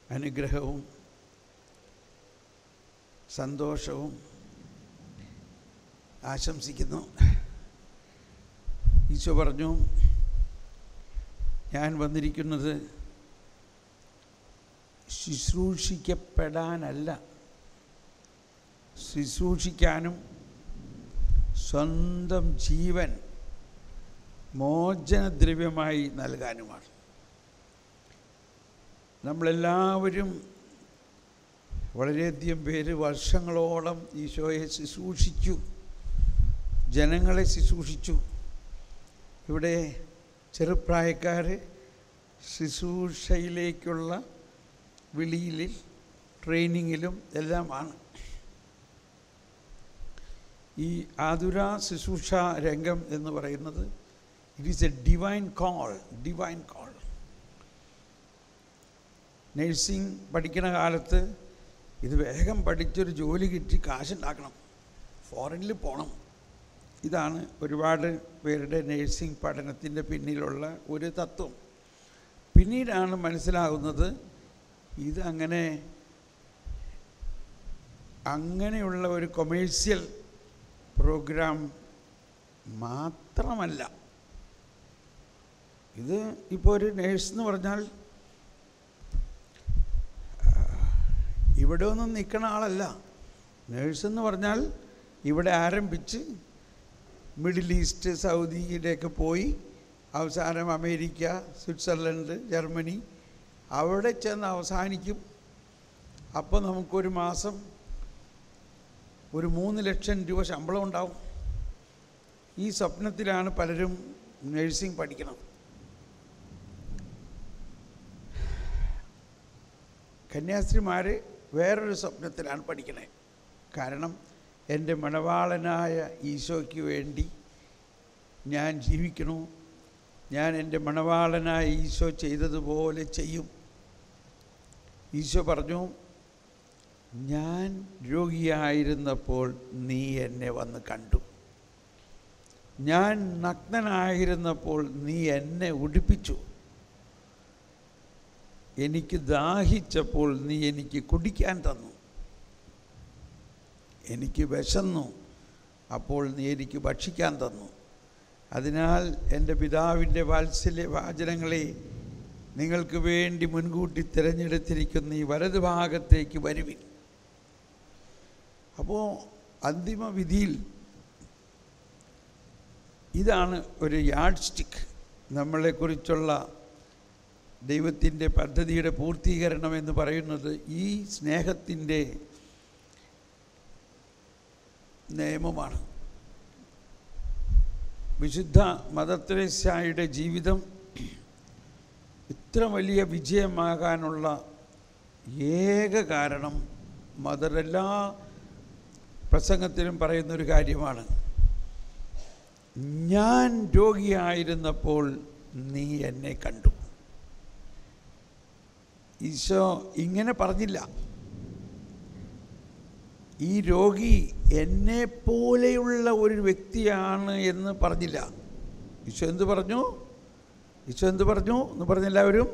അനുഗ്രഹവും സന്തോഷവും ആശംസിക്കുന്നു ഈശോ പറഞ്ഞു ഞാൻ വന്നിരിക്കുന്നത് ശുശ്രൂഷിക്കപ്പെടാനല്ല ശുശ്രൂഷിക്കാനും സ്വന്തം ജീവൻ മോചനദ്രവ്യമായി നൽകാനുമാണ് നമ്മളെല്ലാവരും വളരെയധികം പേര് വർഷങ്ങളോളം ഈശോയെ ശുശ്രൂഷിച്ചു ജനങ്ങളെ ശുശ്രൂഷിച്ചു ഇവിടെ ചെറുപ്രായക്കാർ ശുശ്രൂഷയിലേക്കുള്ള വിളിയിൽ ട്രെയിനിങ്ങിലും എല്ലാമാണ് ഈ ആതുര ശുശ്രൂഷ രംഗം എന്ന് പറയുന്നത് it is a divine call divine call nursing പഠിക്കുന്ന കാലത്ത് ഇത് വേഗം പഠിച്ചൊരു ജോലി കിട്ടി കാശുണ്ടാക്കണം ഫോറിനിൽ പോകണം ഇതാണ് ഒരുപാട് പേരുടെ നഴ്സിംഗ് പഠനത്തിൻ്റെ പിന്നിലുള്ള ഒരു തത്വം പിന്നീടാണ് മനസ്സിലാകുന്നത് ഇതങ്ങനെ അങ്ങനെയുള്ള ഒരു കൊമേഴ്സ്യൽ പ്രോഗ്രാം മാത്രമല്ല ഇത് ഇപ്പോൾ ഒരു നേഴ്സ് എന്ന് പറഞ്ഞാൽ ഇവിടെ ഒന്നും നിൽക്കണ ആളല്ല നേഴ്സ് എന്ന് പറഞ്ഞാൽ ഇവിടെ ആരംഭിച്ച് മിഡിൽ ഈസ്റ്റ് സൗദിയിലേക്ക് പോയി അവസാനം അമേരിക്ക സ്വിറ്റ്സർലൻഡ് ജർമ്മനി അവിടെ ചെന്ന് അവസാനിക്കും അപ്പോൾ നമുക്കൊരു മാസം ഒരു മൂന്ന് ലക്ഷം രൂപ ശമ്പളം ഉണ്ടാവും ഈ സ്വപ്നത്തിലാണ് പലരും നഴ്സിംഗ് പഠിക്കണം കന്യാസ്ത്രീമാർ വേറൊരു സ്വപ്നത്തിലാണ് പഠിക്കണേ കാരണം എൻ്റെ മണവാളനായ ഈശോയ്ക്ക് വേണ്ടി ഞാൻ ജീവിക്കണു ഞാൻ എൻ്റെ മണവാളനായ ഈശോ ചെയ്തതുപോലെ ചെയ്യും ഈശോ പറഞ്ഞു ഞാൻ രോഗിയായിരുന്നപ്പോൾ നീ എന്നെ വന്ന് കണ്ടു ഞാൻ നഗ്നനായിരുന്നപ്പോൾ നീ എന്നെ ഉടുപ്പിച്ചു എനിക്ക് ദാഹിച്ചപ്പോൾ നീ എനിക്ക് കുടിക്കാൻ തന്നു എനിക്ക് വിശന്നു അപ്പോൾ നീ എനിക്ക് ഭക്ഷിക്കാൻ തന്നു അതിനാൽ എൻ്റെ പിതാവിൻ്റെ വാത്സല്യ വാചനങ്ങളെ നിങ്ങൾക്ക് വേണ്ടി മുൻകൂട്ടി തിരഞ്ഞെടുത്തിരിക്കുന്ന ഈ വലതു ഭാഗത്തേക്ക് വരുവിൻ അപ്പോൾ അന്തിമ വിധിയിൽ ഇതാണ് ഒരു യാഡ് സ്റ്റിക്ക് നമ്മളെക്കുറിച്ചുള്ള ദൈവത്തിൻ്റെ പദ്ധതിയുടെ പൂർത്തീകരണം എന്ന് പറയുന്നത് ഈ സ്നേഹത്തിൻ്റെ നിയമമാണ് വിശുദ്ധ മദത്രേസ്യായുടെ ജീവിതം ഇത്ര വലിയ വിജയമാകാനുള്ള ഏക കാരണം മദർ എല്ലാ പ്രസംഗത്തിലും പറയുന്നൊരു കാര്യമാണ് ഞാൻ രോഗിയായിരുന്നപ്പോൾ നീ എന്നെ കണ്ടു ഈശോ ഇങ്ങനെ പറഞ്ഞില്ല ഈ രോഗി എന്നെ പോലെയുള്ള ഒരു വ്യക്തിയാണ് എന്ന് പറഞ്ഞില്ല ഈശോ എന്ത് പറഞ്ഞു ഈശോ എന്ത് പറഞ്ഞു എന്ന് പറഞ്ഞെല്ലാവരും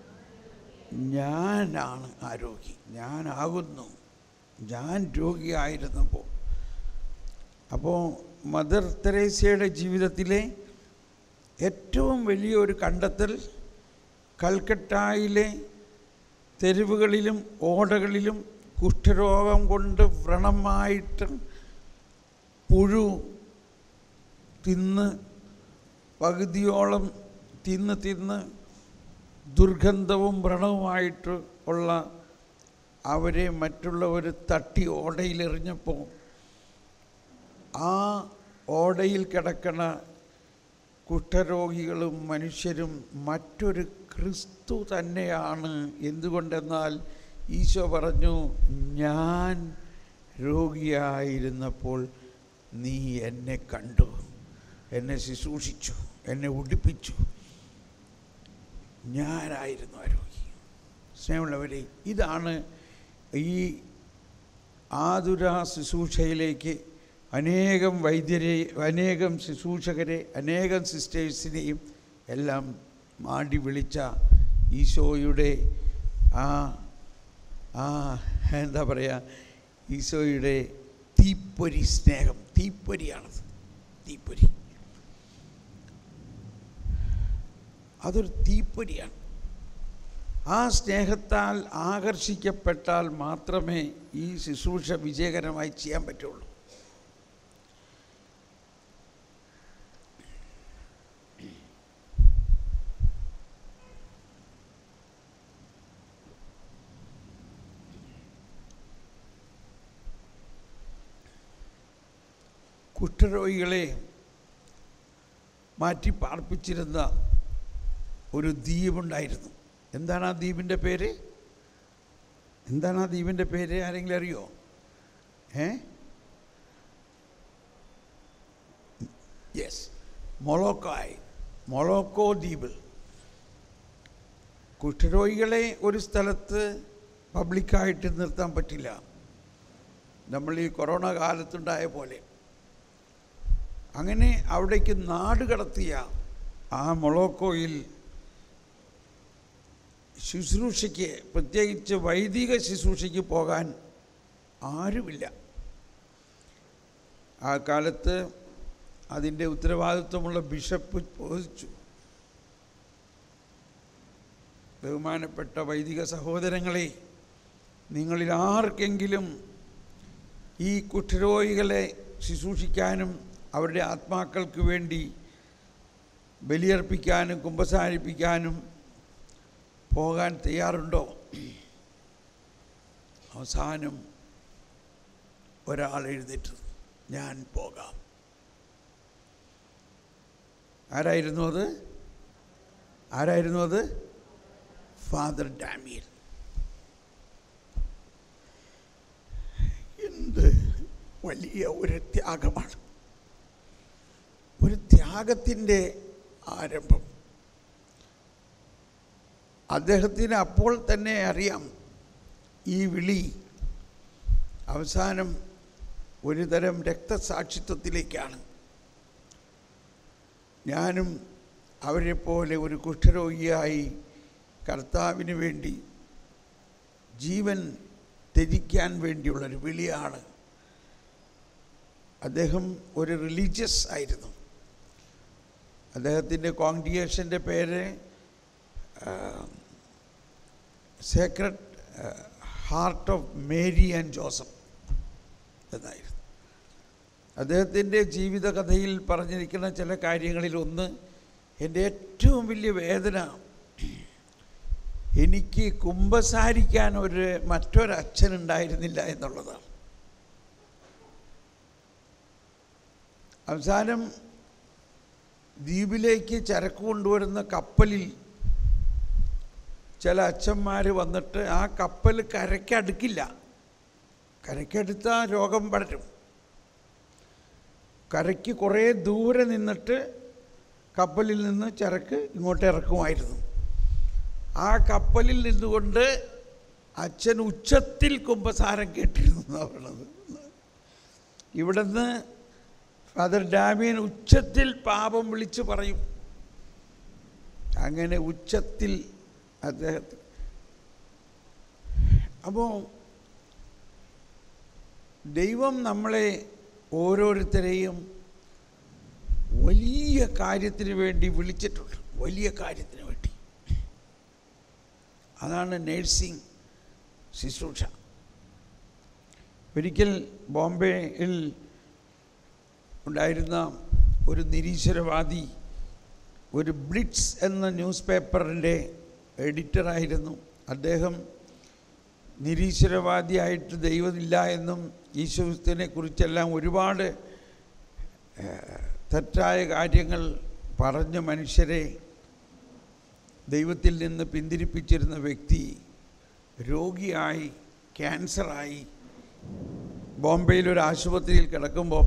ഞാനാണ് ആ രോഗി ഞാനാകുന്നു ഞാൻ രോഗിയായിരുന്നപ്പോൾ അപ്പോൾ മദർ തെരേസയുടെ ജീവിതത്തിലെ ഏറ്റവും വലിയൊരു കണ്ടെത്തൽ കൽക്കട്ടായിലെ തെരുവുകളിലും ഓടകളിലും കുഷ്ഠരോഗം കൊണ്ട് വ്രണമായിട്ട് പുഴു തിന്ന് പകുതിയോളം തിന്ന് തിന്ന് ദുർഗന്ധവും വ്രണവുമായിട്ട് ഉള്ള അവരെ മറ്റുള്ളവർ തട്ടി ഓടയിലെറിഞ്ഞപ്പോൾ ആ ഓടയിൽ കിടക്കണ കുഷ്ഠരോഗികളും മനുഷ്യരും മറ്റൊരു ക്രിസ്തു തന്നെയാണ് എന്തുകൊണ്ടെന്നാൽ ഈശോ പറഞ്ഞു ഞാൻ രോഗിയായിരുന്നപ്പോൾ നീ എന്നെ കണ്ടു എന്നെ ശുശ്രൂഷിച്ചു എന്നെ ഉടുപ്പിച്ചു ഞാനായിരുന്നു ആ രോഗി സ്നേഹമുള്ളവരെ ഇതാണ് ഈ ആതുര ശുശ്രൂഷയിലേക്ക് അനേകം വൈദ്യരെ അനേകം ശുശ്രൂഷകരെ അനേകം സിസ്റ്റേഴ്സിനെയും എല്ലാം മാടി വിളിച്ച ഈശോയുടെ ആ ആ എന്താ പറയുക ഈശോയുടെ തീപ്പൊരി സ്നേഹം തീപ്പൊരിയാണത് തീപ്പൊരി അതൊരു തീപ്പൊരിയാണ് ആ സ്നേഹത്താൽ ആകർഷിക്കപ്പെട്ടാൽ മാത്രമേ ഈ ശുശ്രൂഷ വിജയകരമായി ചെയ്യാൻ പറ്റുള്ളൂ കുഷ്ഠരോഗികളെ മാറ്റി പാർപ്പിച്ചിരുന്ന ഒരു ദ്വീപുണ്ടായിരുന്നു എന്താണ് ആ ദ്വീപിൻ്റെ പേര് എന്താണ് ആ ദ്വീപിൻ്റെ പേര് ആരെങ്കിലും അറിയോ ഏ യെസ് മൊളോക്കായ് മൊളോക്കോ ദ്വീപ് കുഷ്ഠരോഗികളെ ഒരു സ്ഥലത്ത് പബ്ലിക്കായിട്ട് നിർത്താൻ പറ്റില്ല നമ്മൾ ഈ കൊറോണ കാലത്തുണ്ടായ പോലെ അങ്ങനെ അവിടേക്ക് നാട് കടത്തിയ ആ മൊളോക്കോയിൽ ശുശ്രൂഷയ്ക്ക് പ്രത്യേകിച്ച് വൈദിക ശുശ്രൂഷയ്ക്ക് പോകാൻ ആരുമില്ല ആ കാലത്ത് അതിൻ്റെ ഉത്തരവാദിത്വമുള്ള ബിഷപ്പ് ചോദിച്ചു ബഹുമാനപ്പെട്ട വൈദിക സഹോദരങ്ങളെ നിങ്ങളിൽ ആർക്കെങ്കിലും ഈ കുഷ്ഠരോഗികളെ ശുശ്രൂഷിക്കാനും അവരുടെ ആത്മാക്കൾക്ക് വേണ്ടി ബലിയർപ്പിക്കാനും കുമ്പസാരിപ്പിക്കാനും പോകാൻ തയ്യാറുണ്ടോ അവസാനം ഒരാൾ എഴുന്നേറ്റ് ഞാൻ പോകാം ആരായിരുന്നു അത് ആരായിരുന്നു അത് ഫാദർ ഡാമിയൽ എന്ത് വലിയ ഒരു ത്യാഗമാണ് ഒരു ത്യാഗത്തിൻ്റെ ആരംഭം അദ്ദേഹത്തിന് അപ്പോൾ തന്നെ അറിയാം ഈ വിളി അവസാനം ഒരു തരം രക്തസാക്ഷിത്വത്തിലേക്കാണ് ഞാനും അവരെ പോലെ ഒരു കുഷ്ഠരോഗിയായി കർത്താവിന് വേണ്ടി ജീവൻ ത്യജിക്കാൻ വേണ്ടിയുള്ളൊരു വിളിയാണ് അദ്ദേഹം ഒരു റിലീജിയസ് ആയിരുന്നു അദ്ദേഹത്തിൻ്റെ കോൺഗ്രിഗേഷൻ്റെ പേര് sacred heart of Mary and Joseph എന്നായിരുന്നു അദ്ദേഹത്തിൻ്റെ ജീവിതകഥയിൽ പറഞ്ഞിരിക്കുന്ന ചില കാര്യങ്ങളിൽ ഒന്ന് എൻ്റെ ഏറ്റവും വലിയ വേദന എനിക്ക് കുമ്പസാരിക്കാൻ ഒരു മറ്റൊരച്ഛനുണ്ടായിരുന്നില്ല എന്നുള്ളതാണ് അവസാനം ദ്വീപിലേക്ക് ചരക്ക് കൊണ്ടുവരുന്ന കപ്പലിൽ ചില അച്ഛന്മാർ വന്നിട്ട് ആ കപ്പൽ കരയ്ക്കടുക്കില്ല കരയ്ക്കടുത്താൽ രോഗം പടരും കരയ്ക്ക് കുറേ ദൂരെ നിന്നിട്ട് കപ്പലിൽ നിന്ന് ചരക്ക് ഇങ്ങോട്ട് ഇറക്കുമായിരുന്നു ആ കപ്പലിൽ നിന്നുകൊണ്ട് അച്ഛൻ ഉച്ചത്തിൽ കുമ്പസാരം കേട്ടിരുന്നു എന്നാണ് പറയണത് ഇവിടുന്ന് ഫാദർ ഡാമിയൻ ഉച്ചത്തിൽ പാപം വിളിച്ച് പറയും അങ്ങനെ ഉച്ചത്തിൽ അദ്ദേഹത്തിന് അപ്പോൾ ദൈവം നമ്മളെ ഓരോരുത്തരെയും വലിയ കാര്യത്തിന് വേണ്ടി വിളിച്ചിട്ടുണ്ട് വലിയ കാര്യത്തിന് വേണ്ടി അതാണ് നേഴ്സിംഗ് ശുശ്രൂഷ ഒരിക്കൽ ബോംബെയിൽ ഉണ്ടായിരുന്ന ഒരു നിരീശ്വരവാദി ഒരു ബ്ലിറ്റ്സ് എന്ന ന്യൂസ് പേപ്പറിൻ്റെ എഡിറ്ററായിരുന്നു അദ്ദേഹം നിരീശ്വരവാദിയായിട്ട് ദൈവമില്ല എന്നും ഈശോത്തിനെ കുറിച്ചെല്ലാം ഒരുപാട് തെറ്റായ കാര്യങ്ങൾ പറഞ്ഞ മനുഷ്യരെ ദൈവത്തിൽ നിന്ന് പിന്തിരിപ്പിച്ചിരുന്ന വ്യക്തി രോഗിയായി ക്യാൻസറായി ബോംബെയിൽ ഒരു ആശുപത്രിയിൽ കിടക്കുമ്പോൾ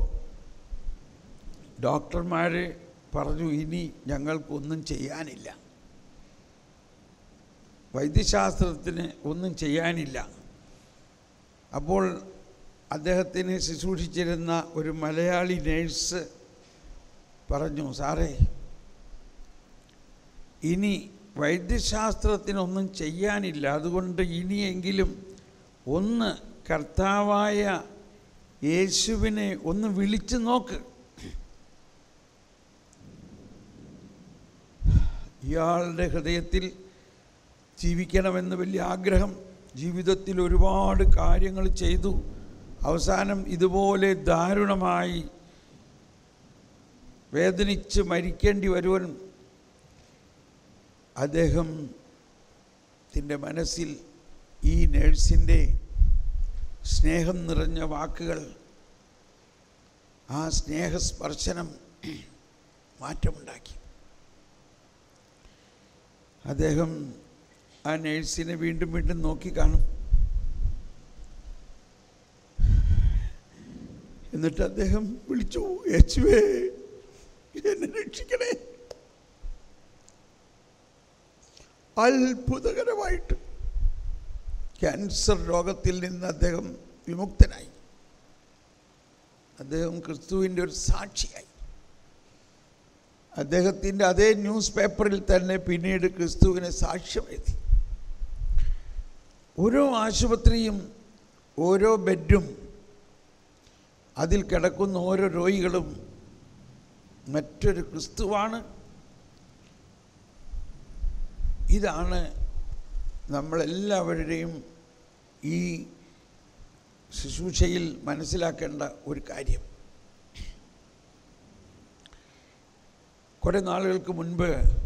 ഡോക്ടർമാർ പറഞ്ഞു ഇനി ഞങ്ങൾക്കൊന്നും ചെയ്യാനില്ല വൈദ്യശാസ്ത്രത്തിന് ഒന്നും ചെയ്യാനില്ല അപ്പോൾ അദ്ദേഹത്തിന് ശുശ്രൂഷിച്ചിരുന്ന ഒരു മലയാളി നേഴ്സ് പറഞ്ഞു സാറേ ഇനി വൈദ്യശാസ്ത്രത്തിനൊന്നും ചെയ്യാനില്ല അതുകൊണ്ട് ഇനിയെങ്കിലും ഒന്ന് കർത്താവായ യേശുവിനെ ഒന്ന് വിളിച്ചു നോക്ക് ഇയാളുടെ ഹൃദയത്തിൽ ജീവിക്കണമെന്ന് വലിയ ആഗ്രഹം ജീവിതത്തിൽ ഒരുപാട് കാര്യങ്ങൾ ചെയ്തു അവസാനം ഇതുപോലെ ദാരുണമായി വേദനിച്ച് മരിക്കേണ്ടി വരുവൻ അദ്ദേഹം ത്തിൻ്റെ മനസ്സിൽ ഈ നേഴ്സിൻ്റെ സ്നേഹം നിറഞ്ഞ വാക്കുകൾ ആ സ്നേഹസ്പർശനം മാറ്റമുണ്ടാക്കി അദ്ദേഹം ആ നേഴ്സിനെ വീണ്ടും വീണ്ടും നോക്കി കാണും എന്നിട്ട് അദ്ദേഹം വിളിച്ചു യേശുവേ എന്നെ രക്ഷിക്കണേ അത്ഭുതകരമായിട്ട് ക്യാൻസർ രോഗത്തിൽ നിന്ന് അദ്ദേഹം വിമുക്തനായി അദ്ദേഹം ക്രിസ്തുവിൻ്റെ ഒരു സാക്ഷിയായി അദ്ദേഹത്തിൻ്റെ അതേ ന്യൂസ് പേപ്പറിൽ തന്നെ പിന്നീട് ക്രിസ്തുവിനെ സാക്ഷ്യം എഴുതി ഓരോ ആശുപത്രിയും ഓരോ ബെഡും അതിൽ കിടക്കുന്ന ഓരോ രോഗികളും മറ്റൊരു ക്രിസ്തുവാണ് ഇതാണ് നമ്മളെല്ലാവരുടെയും ഈ ശുശ്രൂഷയിൽ മനസ്സിലാക്കേണ്ട ഒരു കാര്യം കുറേ നാളുകൾക്ക് മുൻപ്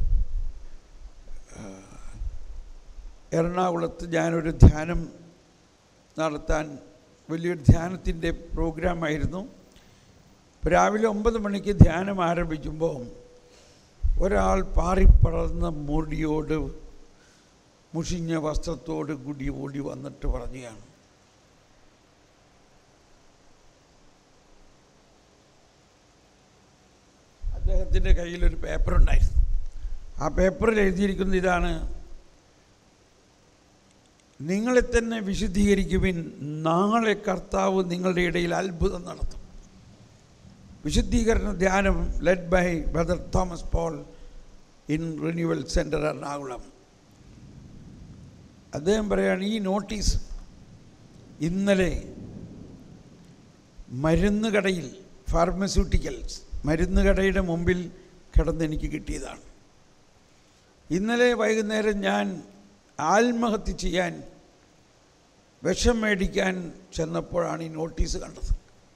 ആ, എറണാകുളത്ത് ഞാനൊരു ധ്യാനം നടത്താൻ വലിയൊരു ധ്യാനത്തിൻ്റെ പ്രോഗ്രാമായിരുന്നു രാവിലെ ഒമ്പത് മണിക്ക് ധ്യാനം ആരംഭിക്കുമ്പോൾ ഒരാൾ പാറിപ്പടർന്ന മുടിയോട് മുഷിഞ്ഞ വസ്ത്രത്തോട് കൂടി ഓടി വന്നിട്ട് പറയുകയാണ് അദ്ദേഹത്തിൻ്റെ കയ്യിലൊരു പേപ്പറുണ്ടായിരുന്നു ആ പേപ്പറിൽ എഴുതിയിരിക്കുന്നത് ഇതാണ് നിങ്ങളെ തന്നെ വിശുദ്ധീകരിക്കുവിൻ നാളെ കർത്താവ് നിങ്ങളുടെ ഇടയിൽ അത്ഭുതം നടത്തും വിശുദ്ധീകരണ ധ്യാനം led by brother Thomas Paul in renewal centre Ernakulam അദ്ദേഹം പറയാണ് ഈ നോട്ടീസ് ഇന്നലെ മരുന്ന് കടയിൽ ഫാർമസ്യൂട്ടിക്കൽസ് മരുന്ന് കടയുടെ മുമ്പിൽ കിടന്ന് എനിക്ക് കിട്ടിയതാണ് ഇന്നലെ വൈകുന്നേരം ഞാൻ ആത്മഹത്യ ചെയ്യാൻ വിഷം മേടിക്കാൻ ചെന്നപ്പോഴാണ് ഈ നോട്ടീസ് കണ്ടത്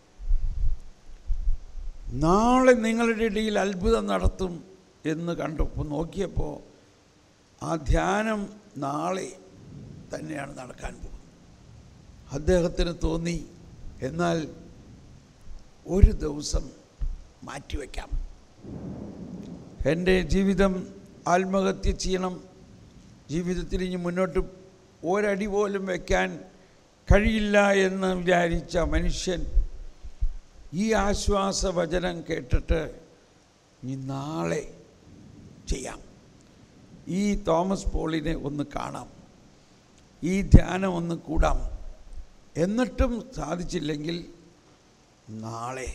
നാളെ നിങ്ങളുടെ ഇടയിൽ അത്ഭുതം നടത്തും എന്ന് കണ്ടപ്പോൾ നോക്കിയപ്പോൾ ആ ധ്യാനം നാളെ തന്നെയാണ് നടക്കാൻ പോകുന്നത് അദ്ദേഹത്തിന് തോന്നി എന്നാൽ ഒരു ദിവസം മാറ്റിവെക്കാം എൻ്റെ ജീവിതം ആത്മഹത്യ ചെയ്യണം ജീവിതത്തിൽ ഇനി മുന്നോട്ട് ഒരടി പോലും വയ്ക്കാൻ കഴിയില്ല എന്ന് വിചാരിച്ച മനുഷ്യൻ ഈ ആശ്വാസവചനം കേട്ടിട്ട് ഇനി നാളെ ചെയ്യാം ഈ തോമസ് പോളിനെ ഒന്ന് കാണാം ഈ ധ്യാനം ഒന്ന് കൂടാം എന്നിട്ടും സാധിച്ചില്ലെങ്കിൽ നാളെ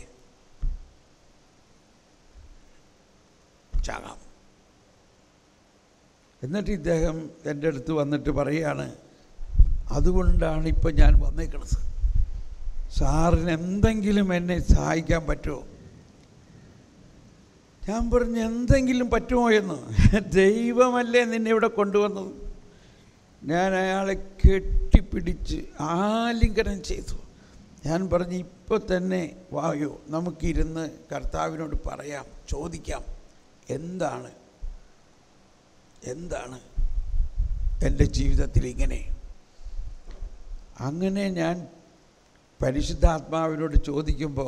ചാകാം എന്നിട്ട് ഇദ്ദേഹം എൻ്റെ അടുത്ത് വന്നിട്ട് പറയുകയാണ് അതുകൊണ്ടാണ് ഇപ്പം ഞാൻ വന്നേക്കണത് സാറിന് എന്തെങ്കിലും എന്നെ സഹായിക്കാൻ പറ്റുമോ ഞാൻ പറഞ്ഞു എന്തെങ്കിലും പറ്റുമോ എന്ന് ദൈവമല്ലേ നിന്നെ ഇവിടെ കൊണ്ടുവന്നത് ഞാൻ അയാളെ കെട്ടിപ്പിടിച്ച് ആലിംഗനം ചെയ്തു ഞാൻ പറഞ്ഞു ഇപ്പോൾ തന്നെ വായോ നമുക്കിരുന്ന് കർത്താവിനോട് പറയാം ചോദിക്കാം എന്താണ് എന്താണ് എൻ്റെ ജീവിതത്തിൽ ഇങ്ങനെ അങ്ങനെ ഞാൻ പരിശുദ്ധാത്മാവിനോട് ചോദിക്കുമ്പോൾ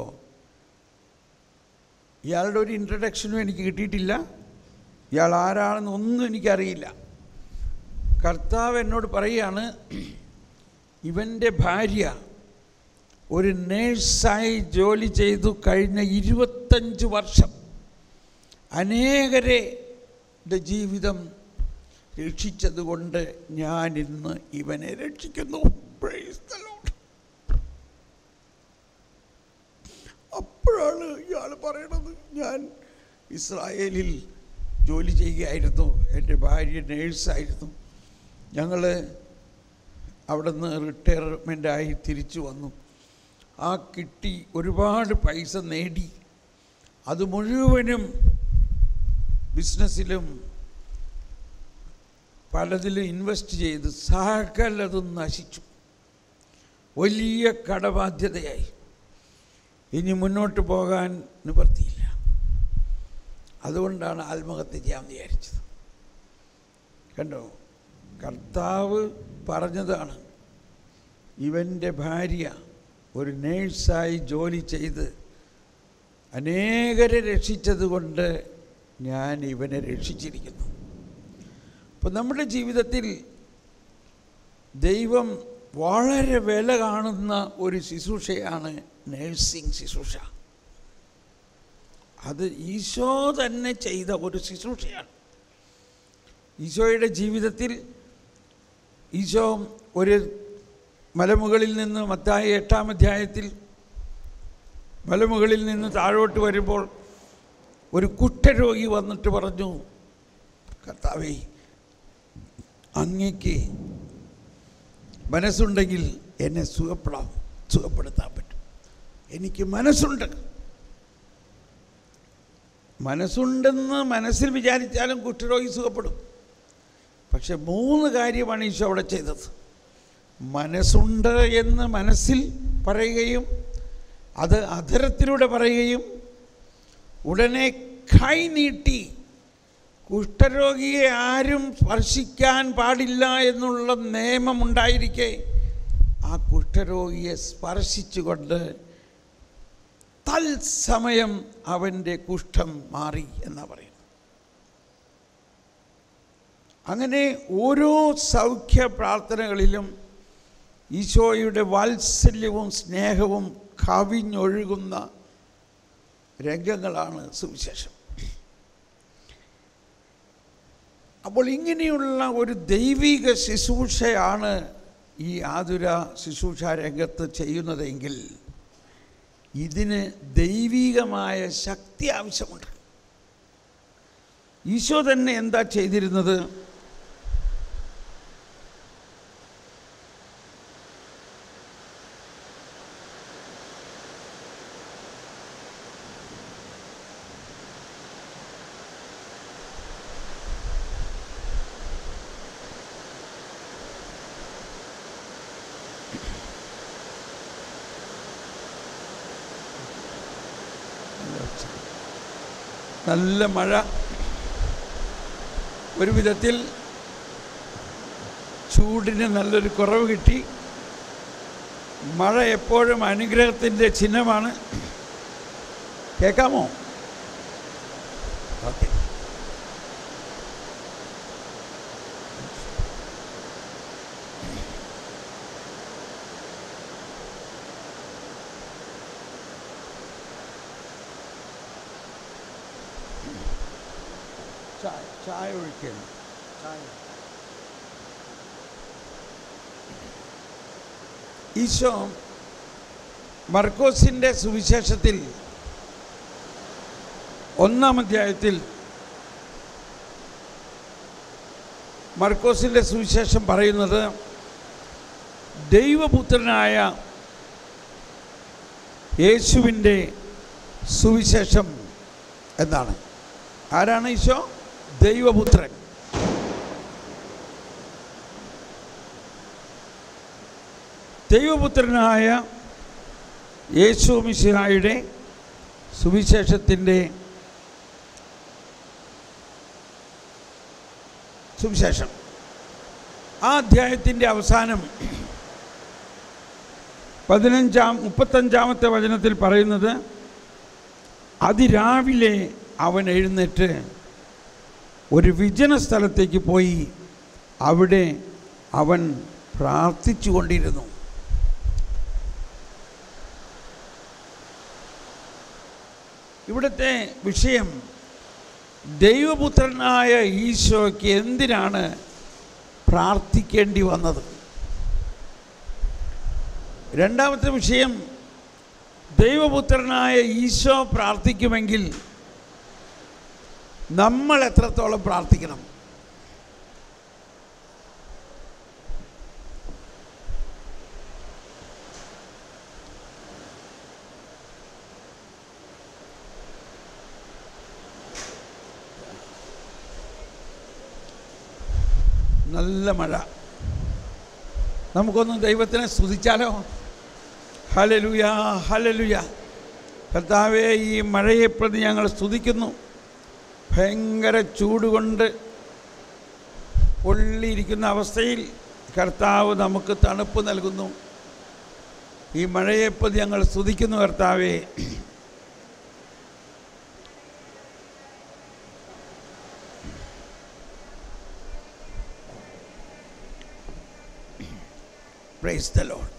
ഇയാളുടെ ഒരു ഇൻട്രഡക്ഷനും എനിക്ക് കിട്ടിയിട്ടില്ല ഇയാൾ ആരാണെന്ന് ഒന്നും എനിക്കറിയില്ല കർത്താവ് എന്നോട് പറയുകയാണ് ഇവൻ്റെ ഭാര്യ ഒരു നേഴ്സായി ജോലി ചെയ്തു കഴിഞ്ഞ ഇരുപത്തഞ്ച് വർഷം അനേകരെ ടെ ജീവിതം രക്ഷിച്ചതുകൊണ്ട് ഞാൻ ഇന്ന് ഇവനെ രക്ഷിക്കുന്നു Praise the Lord. അപ്പോഴാണ് ഇയാൾ പറയണത് ഞാൻ ഇസ്രായേലിൽ ജോലി ചെയ്യുകയായിരുന്നു എൻ്റെ ഭാര്യ നേഴ്സായിരുന്നു ഞങ്ങൾ അവിടെ നിന്ന് റിട്ടയർമെൻ്റായി തിരിച്ചു വന്നു ആ കിട്ടി ഒരുപാട് പൈസ നേടി അത് മുഴുവനും ബിസിനസ്സിലും പലതിലും ഇൻവെസ്റ്റ് ചെയ്ത് സകലതും നശിച്ചു വലിയ കടബാധ്യതയായി ഇനി മുന്നോട്ട് പോകാൻ നിവർത്തിയില്ല അതുകൊണ്ടാണ് ആത്മഹത്യ ചെയ്യാൻ വിചാരിച്ചത് കണ്ടോ കർത്താവ് പറഞ്ഞതാണ് ഇവൻ്റെ ഭാര്യ ഒരു നേഴ്സായി ജോലി ചെയ്ത് അനേകരെ രക്ഷിച്ചതുകൊണ്ട് ഞാൻ ഇവനെ രക്ഷിച്ചിരിക്കുന്നു അപ്പോൾ നമ്മുടെ ജീവിതത്തിൽ ദൈവം വളരെ വില കാണുന്ന ഒരു ശുശ്രൂഷയാണ് നേഴ്സിംഗ് ശുശ്രൂഷ അത് ഈശോ തന്നെ ചെയ്ത ഒരു ശുശ്രൂഷയാണ് ഈശോയുടെ ജീവിതത്തിൽ ഈശോ ഒരു മലമുകളിൽ നിന്ന് മത്തായി എട്ടാം അധ്യായത്തിൽ മലമുകളിൽ നിന്ന് താഴോട്ട് വരുമ്പോൾ ഒരു കുഷ്ഠരോഗി വന്നിട്ട് പറഞ്ഞു കർത്താവേ അങ്ങയ്ക്ക് മനസ്സുണ്ടെങ്കിൽ എന്നെ സുഖപ്പെടാം സുഖപ്പെടുത്താൻ പറ്റും എനിക്ക് മനസ്സുണ്ട് മനസ്സുണ്ടെന്ന് മനസ്സിൽ വിചാരിച്ചാലും കുഷ്ഠരോഗി സുഖപ്പെടും പക്ഷെ മൂന്ന് കാര്യമാണ് ഈശോ അവിടെ ചെയ്തത് മനസ്സുണ്ട് എന്ന് മനസ്സിൽ പറയുകയും അത് അധരത്തിലൂടെ പറയുകയും ഉടനെ കൈ നീട്ടി കുഷ്ഠരോഗിയെ ആരും സ്പർശിക്കാൻ പാടില്ല എന്നുള്ള നിയമമുണ്ടായിരിക്കെ ആ കുഷ്ഠരോഗിയെ സ്പർശിച്ചുകൊണ്ട് തത്സമയം അവൻ്റെ കുഷ്ഠം മാറി എന്നാ പറയുന്നത് അങ്ങനെ ഓരോ സൗഖ്യ പ്രാർത്ഥനകളിലും ഈശോയുടെ വാത്സല്യവും സ്നേഹവും കവിഞ്ഞൊഴുകുന്ന രംഗങ്ങളാണ് സുവിശേഷം അപ്പോൾ ഇങ്ങനെയുള്ള ഒരു ദൈവിക ശുശ്രൂഷയാണ് ഈ ആതുര ശുശ്രൂഷ രംഗത്ത് ചെയ്യുന്നതെങ്കിൽ ഇതിന് ദൈവികമായ ശക്തി ആവശ്യമുണ്ട് ഈശോ തന്നെ എന്താ ചെയ്തിരുന്നത് നല്ല മഴ ഒരു വിധത്തിൽ ചൂടിന് നല്ലൊരു കുറവ് കിട്ടി മഴ എപ്പോഴും അനുഗ്രഹത്തിൻ്റെ ചിഹ്നമാണ് കേൾക്കാമോ ഓക്കെ ചായ ചായ ഒഴിക്കണം ചായ ഈശോ മർക്കോസിൻ്റെ സുവിശേഷത്തിൽ ഒന്നാം അധ്യായത്തിൽ മർക്കോസിൻ്റെ സുവിശേഷം പറയുന്നത് ദൈവപുത്രനായ യേശുവിൻ്റെ സുവിശേഷം എന്നാണ് ആരാണ് ഈശോ ദൈവപുത്രൻ ദൈവപുത്രനായ യേശു മിശിഹായുടെ സുവിശേഷത്തിൻ്റെ സുവിശേഷം ആ അധ്യായത്തിൻ്റെ അവസാനം പതിനഞ്ചാം മുപ്പത്തഞ്ചാമത്തെ വചനത്തിൽ പറയുന്നത് അതിരാവിലെ അവൻ എഴുന്നേറ്റ് ഒരു വിജന സ്ഥലത്തേക്ക് പോയി അവിടെ അവൻ പ്രാർത്ഥിച്ചു കൊണ്ടിരുന്നു ഇവിടുത്തെ വിഷയം ദൈവപുത്രനായ ഈശോയ്ക്ക് എന്തിനാണ് പ്രാർത്ഥിക്കേണ്ടി വന്നത് രണ്ടാമത്തെ വിഷയം ദൈവപുത്രനായ ഈശോ പ്രാർത്ഥിക്കുമെങ്കിൽ നമ്മൾ എത്രത്തോളം പ്രാർത്ഥിക്കണം നല്ല മഴ നമുക്കൊന്ന് ദൈവത്തിനെ സ്തുതിച്ചാലോ ഹലലുയ ഹലലുയ കർത്താവെ ഈ മഴയെ പ്രതി ഞങ്ങൾ സ്തുതിക്കുന്നു ഭയങ്കര ചൂട് കൊണ്ട് പൊള്ളിയിരിക്കുന്ന അവസ്ഥയിൽ കർത്താവ് നമുക്ക് തണുപ്പ് നൽകുന്നു ഈ മഴയെ പ്രതി ഞങ്ങൾ സ്തുതിക്കുന്നു കർത്താവെ പ്രൈസ് ദ ലോഡ്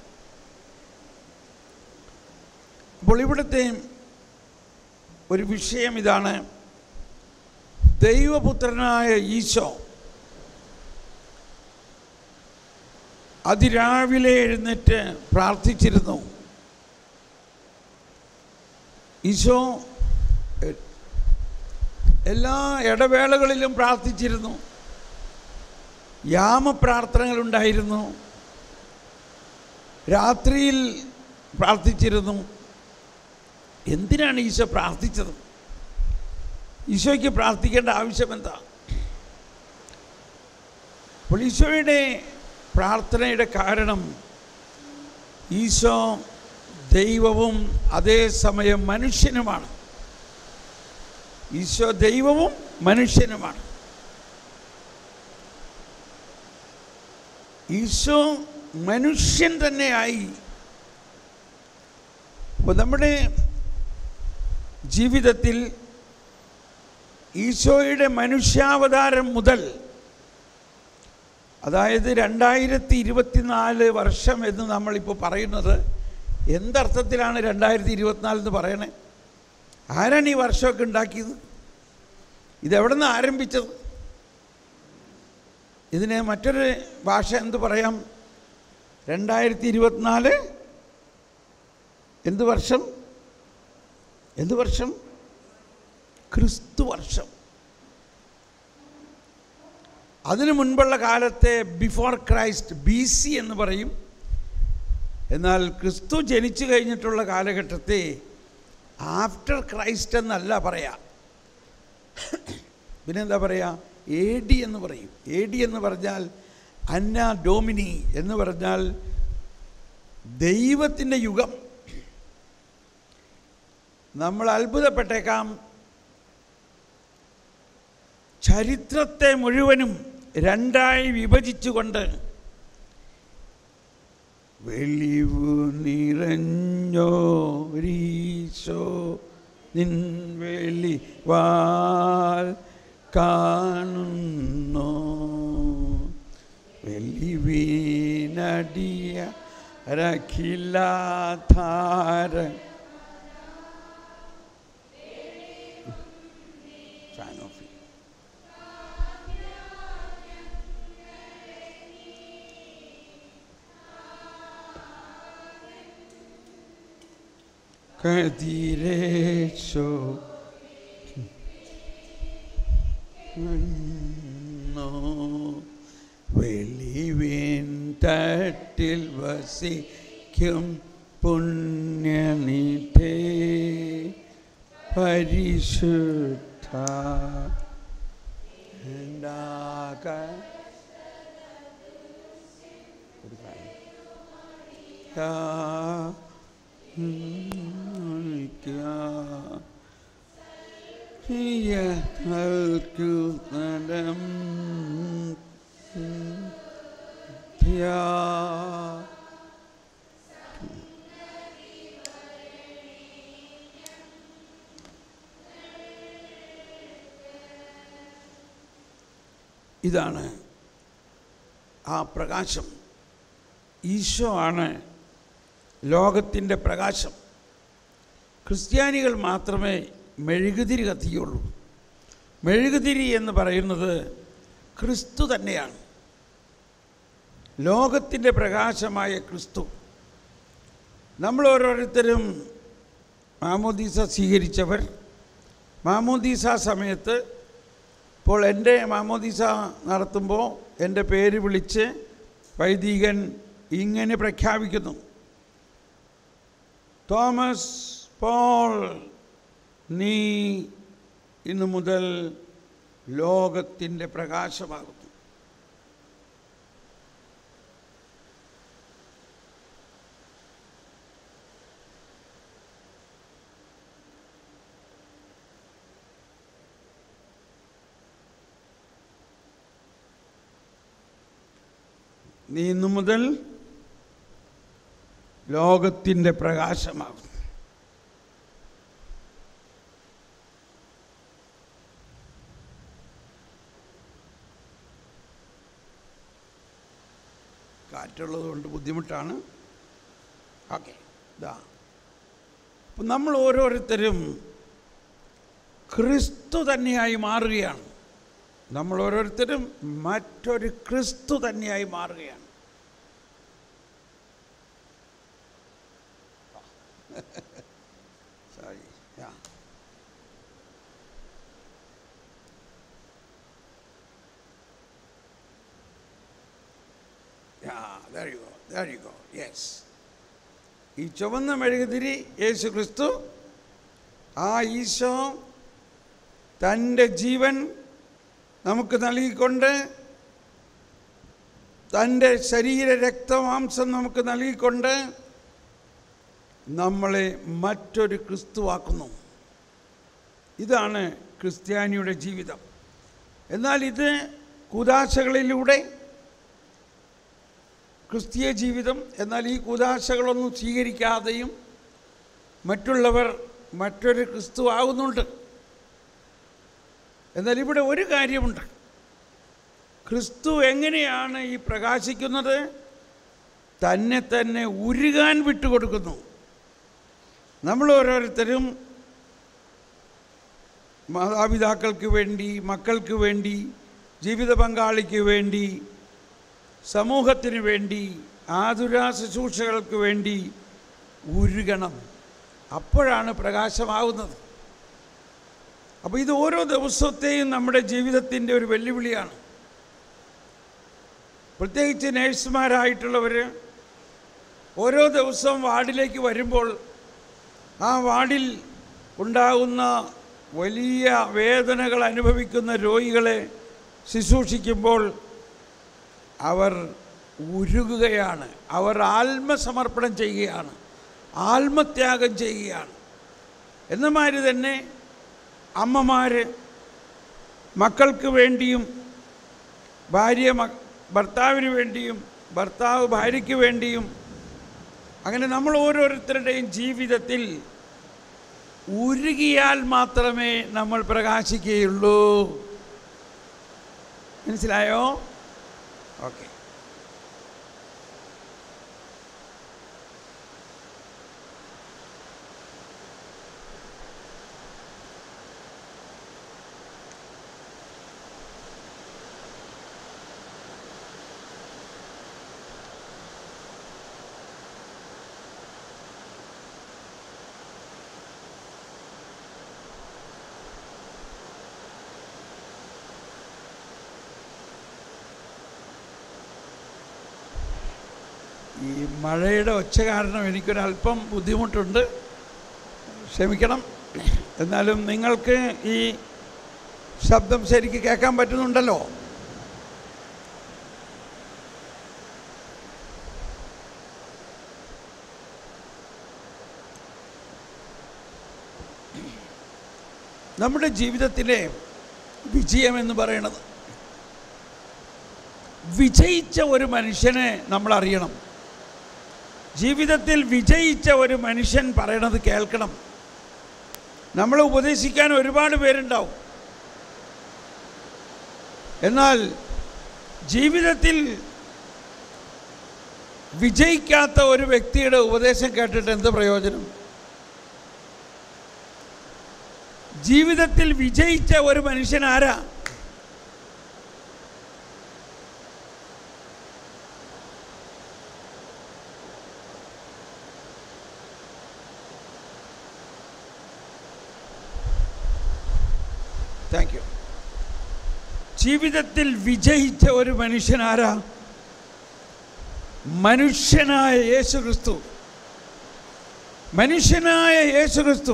അപ്പോൾ ഇവിടുത്തെ ഒരു വിഷയം ഇതാണ് ദൈവപുത്രനായ ഈശോ അതിരാവിലെ എഴുന്നേറ്റ് പ്രാർത്ഥിച്ചിരുന്നു ഈശോ എ- എല്ലാ ഇടവേളകളിലും പ്രാർത്ഥിച്ചിരുന്നു യാമപ്രാർത്ഥനകളുണ്ടായിരുന്നു രാത്രിയിൽ പ്രാർത്ഥിച്ചിരുന്നു എന്തിനാണ് ഈശോ പ്രാർത്ഥിച്ചത് ഈശോയ്ക്ക് പ്രാർത്ഥിക്കേണ്ട ആവശ്യം എന്താ അപ്പോൾ ഈശോയുടെ പ്രാർത്ഥനയുടെ കാരണം ഈശോ ദൈവവും അതേസമയം മനുഷ്യനുമാണ് ഈശോ ദൈവവും മനുഷ്യനുമാണ് ഈശോ മനുഷ്യൻ തന്നെയായി അപ്പോൾ നമ്മുടെ ജീവിതത്തിൽ ഈശോയുടെ മനുഷ്യാവതാരം മുതൽ അതായത് രണ്ടായിരത്തി ഇരുപത്തിനാല് വർഷം എന്ന് നമ്മളിപ്പോൾ പറയുന്നത് എന്തർത്ഥത്തിലാണ് രണ്ടായിരത്തി ഇരുപത്തിനാല് എന്ന് പറയണേ ആരാണ് ഈ വർഷമൊക്കെ ഉണ്ടാക്കിയത് ഇതെവിടെ നിന്ന് ആരംഭിച്ചത് ഇതിന് മറ്റൊരു ഭാഷ എന്ത് പറയാം രണ്ടായിരത്തി ഇരുപത്തിനാല് എന്ത് വർഷം എന്ത് വർഷം ക്രിസ്തു വർഷം അതിനു മുൻപുള്ള കാലത്തെ ബിഫോർ ക്രൈസ്റ്റ് ബി സി എന്ന് പറയും എന്നാൽ ക്രിസ്തു ജനിച്ചു കഴിഞ്ഞിട്ടുള്ള കാലഘട്ടത്തെ ആഫ്റ്റർ ക്രൈസ്റ്റ് എന്നല്ല പറയാ പിന്നെന്താ പറയാ എ ഡി എന്ന് പറയും എ ഡി എന്ന് പറഞ്ഞാൽ അന്ന ഡോമിനി എന്ന് പറഞ്ഞാൽ ദൈവത്തിൻ്റെ യുഗം നമ്മൾ അത്ഭുതപ്പെട്ടേക്കാം ചരിത്രത്തെ മുഴുവനും രണ്ടായി വിഭജിച്ചുകൊണ്ട് വെളിവു നിറഞ്ഞോരീശോ നിൻ വെളിവാൽ കാണുന്നു വെളിവീനടിയ രഖിലാധാര ഫാൻ ഓഫ് കതിരേശോ വെളിവിൻ തട്ടിൽ വസിക്കും പുണ്യനിധേ പരിശുദ്ധ ഉണ്ടാക ഒരു കാര്യം. യാ ും ഇതാണ് ആ പ്രകാശം ഈശോ ആണ് ലോകത്തിൻ്റെ പ്രകാശം ക്രിസ്ത്യാനികൾ മാത്രമേ മെഴുകുതിരി കത്തിയുള്ളൂ മെഴുകുതിരി എന്ന് പറയുന്നത് ക്രിസ്തു തന്നെയാണ് ലോകത്തിൻ്റെ പ്രകാശമായ ക്രിസ്തു നമ്മൾ ഓരോരുത്തരും മാമോദീസ സ്വീകരിച്ചവർ മാമോദീസ സമയത്ത് ഇപ്പോൾ എൻ്റെ മാമോദീസ നടത്തുമ്പോൾ എൻ്റെ പേര് വിളിച്ച് വൈദികൻ ഇങ്ങനെ പ്രഖ്യാപിക്കുന്നു തോമസ് പോൾ നീ ഇന്നു മുതൽ ലോകത്തിൻ്റെ പ്രകാശമാകുന്നു നീ ഇന്നു മുതൽ ലോകത്തിൻ്റെ പ്രകാശമാകും കാറ്റുള്ളത് കൊണ്ട് ബുദ്ധിമുട്ടാണ് ഓക്കെ ഇതാ അപ്പം നമ്മൾ ഓരോരുത്തരും ക്രിസ്തു തന്നെയായി മാറുകയാണ് നമ്മൾ ഓരോരുത്തരും മറ്റൊരു ക്രിസ്തു തന്നെയായി മാറുകയാണ് sorry yeah Yeah, there you go. There you go. Yes. ഈ ചുവന്ന മെഴുകുതിരി യേശു ക്രിസ്തു ആ ഈശോ തൻ്റെ ജീവൻ നമുക്ക് നൽകിക്കൊണ്ട് തൻ്റെ ശരീര രക്തമാംസം നമുക്ക് നൽകിക്കൊണ്ട് നമ്മളെ മറ്റൊരു ക്രിസ്തുവാക്കുന്നു ഇതാണ് ക്രിസ്ത്യാനിയുടെ ജീവിതം എന്നാൽ ഇത് കുതാശകളിലൂടെ ക്രിസ്തീയ ജീവിതം എന്നാൽ ഈ കുതാശകളൊന്നും സ്വീകരിക്കാതെയും മറ്റുള്ളവർ മറ്റൊരു ക്രിസ്തു ആകുന്നുണ്ട് എന്നാൽ ഇവിടെ ഒരു കാര്യമുണ്ട് ക്രിസ്തു എങ്ങനെയാണ് ഈ പ്രകാശിക്കുന്നത് തന്നെ തന്നെ ഉരുകാൻ വിട്ടുകൊടുക്കുന്നു നമ്മൾ ഓരോരുത്തരും മാതാപിതാക്കൾക്ക് വേണ്ടി മക്കൾക്ക് വേണ്ടി ജീവിത പങ്കാളിക്ക് വേണ്ടി സമൂഹത്തിന് വേണ്ടി ആതുര ശുശ്രൂഷകൾക്ക് വേണ്ടി ഉരുകണം അപ്പോഴാണ് പ്രകാശമാവുന്നത് അപ്പോൾ ഇത് ഓരോ ദിവസത്തെയും നമ്മുടെ ജീവിതത്തിൻ്റെ ഒരു വെല്ലുവിളിയാണ് പ്രത്യേകിച്ച് നേഴ്സുമാരായിട്ടുള്ളവർ ഓരോ ദിവസവും വാർഡിലേക്ക് വരുമ്പോൾ ആ വാർഡിൽ ഉണ്ടാകുന്ന വലിയ വേദനകൾ അനുഭവിക്കുന്ന രോഗികളെ ശുശ്രൂഷിക്കുമ്പോൾ അവർ ഉരുകുകയാണ് അവർ ആത്മസമർപ്പണം ചെയ്യുകയാണ് ആത്മത്യാഗം ചെയ്യുകയാണ് എന്നമാതിരി തന്നെ അമ്മമാർ മക്കൾക്ക് വേണ്ടിയും ഭാര്യ മ ഭർത്താവിന് വേണ്ടിയും ഭർത്താവ് ഭാര്യയ്ക്ക് വേണ്ടിയും അങ്ങനെ നമ്മൾ ഓരോരുത്തരുടെയും ജീവിതത്തിൽ ഉരുകിയാൽ മാത്രമേ നമ്മൾ പ്രകാശിക്കുകയുള്ളൂ മനസ്സിലായോ ഓക്കെ ഈ മഴയുടെ ഒച്ച കാരണം എനിക്കൊരല്പം ബുദ്ധിമുട്ടുണ്ട് ക്ഷമിക്കണം എന്നാലും നിങ്ങൾക്ക് ഈ ശബ്ദം ശരിക്ക് കേൾക്കാൻ പറ്റുന്നുണ്ടല്ലോ നമ്മുടെ ജീവിതത്തിലെ വിജയം എന്ന് പറയുന്നത് വിജയിച്ച ഒരു മനുഷ്യനെ നമ്മൾ അറിയണം ജീവിതത്തിൽ വിജയിച്ച ഒരു മനുഷ്യൻ പറയണത് കേൾക്കണം നമ്മളെ ഉപദേശിക്കാൻ ഒരുപാട് പേരുണ്ടാവും എന്നാൽ ജീവിതത്തിൽ വിജയിക്കാത്ത ഒരു വ്യക്തിയുടെ ഉപദേശം കേട്ടിട്ട് എന്ത് പ്രയോജനം ജീവിതത്തിൽ വിജയിച്ച ഒരു മനുഷ്യൻ ആരാ താങ്ക് യു ജീവിതത്തിൽ വിജയിച്ച ഒരു മനുഷ്യൻ ആരാ മനുഷ്യനായ യേശു ക്രിസ്തു മനുഷ്യനായ യേശു ക്രിസ്തു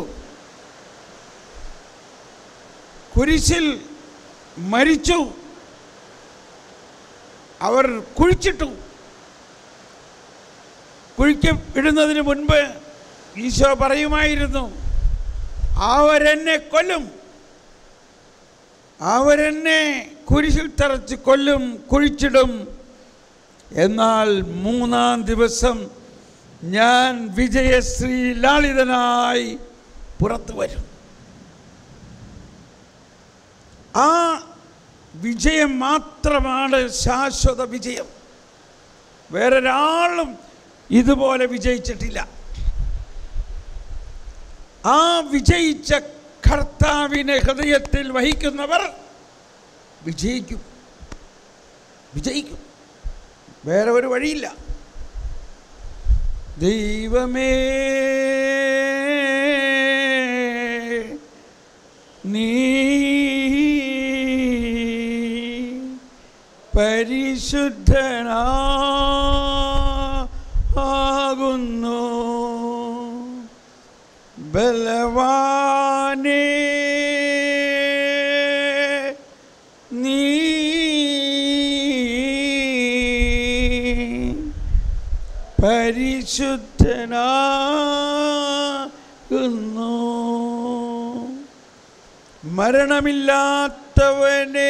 കുരിശിൽ മരിച്ചു അവർ കുഴിച്ചിട്ടു കുഴിക്ക് ഇടുന്നതിന് മുൻപ് ഈശോ പറയുമായിരുന്നു അവരെന്നെ കൊല്ലും അവരെന്നെ കുരിശിൽ തറച്ച് കൊല്ലും കുഴിച്ചിടും എന്നാൽ മൂന്നാം ദിവസം ഞാൻ വിജയശ്രീ ലാളിതനായി പുറത്തു വരും ആ വിജയം മാത്രമാണ് ശാശ്വത വിജയം വേറൊരാളും ഇതുപോലെ വിജയിച്ചിട്ടില്ല ആ വിജയിച്ച കർത്താവിനെ ഹൃദയത്തിൽ വഹിക്കുന്നവർ വിജയിക്കും വിജയിക്കും വേറെ ഒരു വഴിയില്ല ദൈവമേ നീ പരിശുദ്ധനാ ആകുന്നു ബലവാനേ നീ പരിശുദ്ധനാകുന്നു മരണമില്ലാത്തവനെ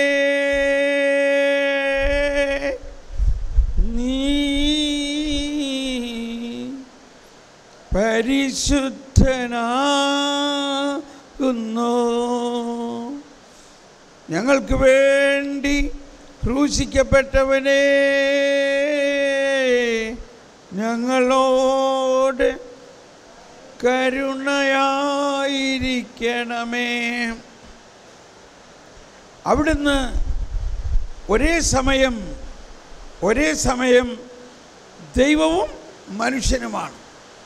നീ പരിശുദ്ധനാകുന്നു ഞങ്ങൾക്ക് വേണ്ടി ക്രൂശിക്കപ്പെട്ടവനെ ഞങ്ങളോട് കരുണയായിരിക്കണമേ അവിടുന്ന് ഒരേ സമയം ഒരേ സമയം ദൈവവും മനുഷ്യനുമാണ്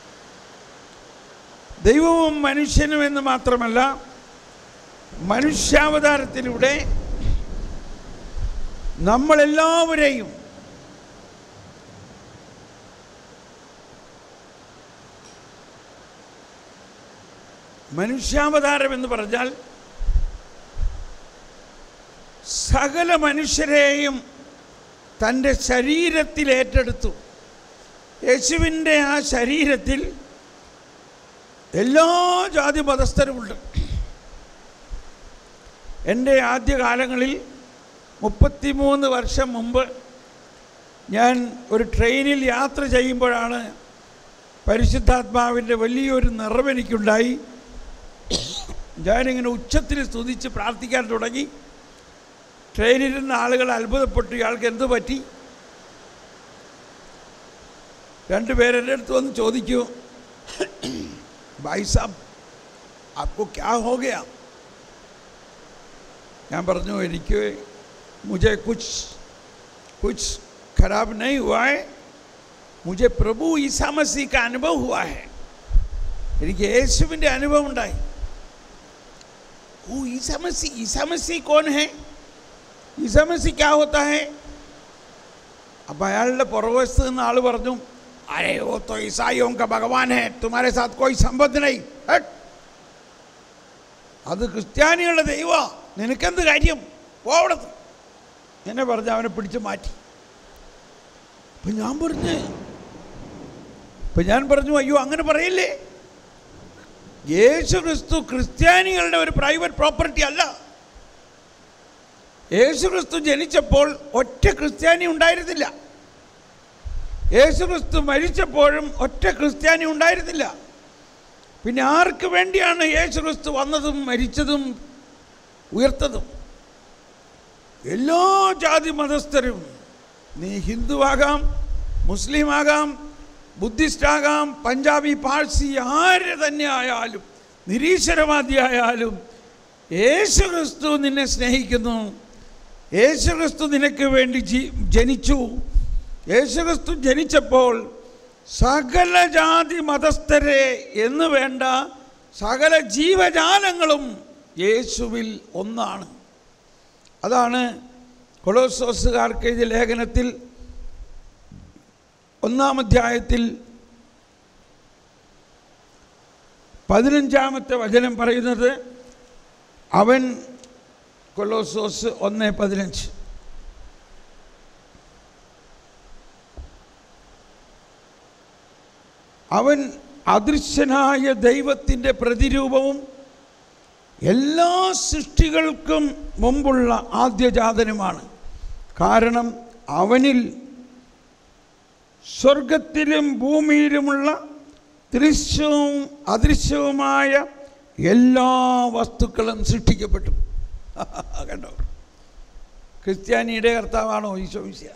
ദൈവവും മനുഷ്യനും എന്ന് മാത്രമല്ല മനുഷ്യാവതാരത്തിലൂടെ നമ്മളെല്ലാവരെയും മനുഷ്യാവതാരം എന്ന് പറഞ്ഞാൽ സകല മനുഷ്യരെയും തൻ്റെ ശരീരത്തിൽ ഏറ്റെടുത്തു യേശുവിൻ്റെ ആ ശരീരത്തിൽ എല്ലാ ജാതി മതസ്ഥരുമുണ്ട് എൻ്റെ ആദ്യകാലങ്ങളിൽ മുപ്പത്തിമൂന്ന് വർഷം മുമ്പ് ഞാൻ ഒരു ട്രെയിനിൽ യാത്ര ചെയ്യുമ്പോഴാണ് പരിശുദ്ധാത്മാവിൻ്റെ വലിയൊരു നിറവെനിക്കുണ്ടായി ഞാനിങ്ങനെ ഉച്ചത്തിൽ സ്തുതിച്ച് പ്രാർത്ഥിക്കാൻ തുടങ്ങി ട്രെയിനിലിരുന്ന ആളുകൾ അത്ഭുതപ്പെട്ടു ഇയാൾക്ക് എന്ത് പറ്റി രണ്ടുപേരെൻ്റെ അടുത്ത് വന്ന് ചോദിക്കൂ ഭായ് സാബ് ആപ്കോ ക്യാ ഹോ ഗയാ ഞാൻ പറഞ്ഞു എനിക്ക് മുझे कुछ कुछ खराब नहीं हुआ है मुझे प्रभु ईसा मसीह का अनुभव हुआ है എനിക്ക് യേശുവിൻ്റെ അനുഭവം ഉണ്ടായി ഓ ईसा मसीह ईसा मसीह कौन है ईसा मसीह क्या होता है അപ്പം അയാളുടെ പുറകുവശത്ത് നിന്ന് ആൾ പറഞ്ഞു അരേ ഓ തോ ഈസായിയോ का ഭഗവാൻ है तुम्हारे साथ कोई संबंध नहीं हट അത് ക്രിസ്ത്യാനികളുടെ ദൈവ നിനക്കെന്ത് കാര്യം പോവടത്ത് എന്നെ പറഞ്ഞ് അവനെ പിടിച്ച് മാറ്റി അപ്പം ഞാൻ പറഞ്ഞു അപ്പം ഞാൻ പറഞ്ഞു അയ്യോ അങ്ങനെ പറയില്ലേ യേശു ക്രിസ്തു ക്രിസ്ത്യാനികളുടെ ഒരു പ്രൈവറ്റ് പ്രോപ്പർട്ടി അല്ല യേശു ക്രിസ്തു ജനിച്ചപ്പോൾ ഒറ്റ ക്രിസ്ത്യാനി ഉണ്ടായിരുന്നില്ല യേശു ക്രിസ്തു മരിച്ചപ്പോഴും ഒറ്റ ക്രിസ്ത്യാനി ഉണ്ടായിരുന്നില്ല പിന്നെ ആർക്ക് വേണ്ടിയാണ് യേശു ക്രിസ്തു വന്നതും മരിച്ചതും ഉയർത്തതും എല്ലാ ജാതി മതസ്ഥരും നീ ഹിന്ദുവാകാം മുസ്ലിമാകാം ബുദ്ധിസ്റ്റാകാം പഞ്ചാബി പാഴ്സി ആര് തന്നെ ആയാലും നിരീശ്വരവാദിയായാലും യേശു ക്രിസ്തു നിന്നെ സ്നേഹിക്കുന്നു യേശു ക്രിസ്തു നിനക്ക് വേണ്ടി ജീ ജനിച്ചു യേശു ക്രിസ്തു ജനിച്ചപ്പോൾ സകല ജാതി മതസ്ഥരെ എന്ന് വേണ്ട സകല ജീവജാലങ്ങളും യേശുവിൽ ഒന്നാണ് അതാണ് കൊളോസോസുകാർക്ക് എഴുതിയ ലേഖനത്തിൽ ഒന്നാം അധ്യായത്തിൽ പതിനഞ്ചാമത്തെ വചനം പറയുന്നത് അവൻ കൊളോസോസ് ഒന്ന് പതിനഞ്ച് അവൻ അദൃശ്യനായ ദൈവത്തിൻ്റെ പ്രതിരൂപവും എല്ലാ സൃഷ്ടികൾക്കും മുമ്പുള്ള ആദ്യജാതനുമാണ് കാരണം അവനിൽ സ്വർഗത്തിലും ഭൂമിയിലുമുള്ള ദൃശ്യവും അദൃശ്യവുമായ എല്ലാ വസ്തുക്കളും സൃഷ്ടിക്കപ്പെട്ടു കണ്ടോ ക്രിസ്ത്യാനിയുടെ കർത്താവാണോ ഈശോ മിശിഹ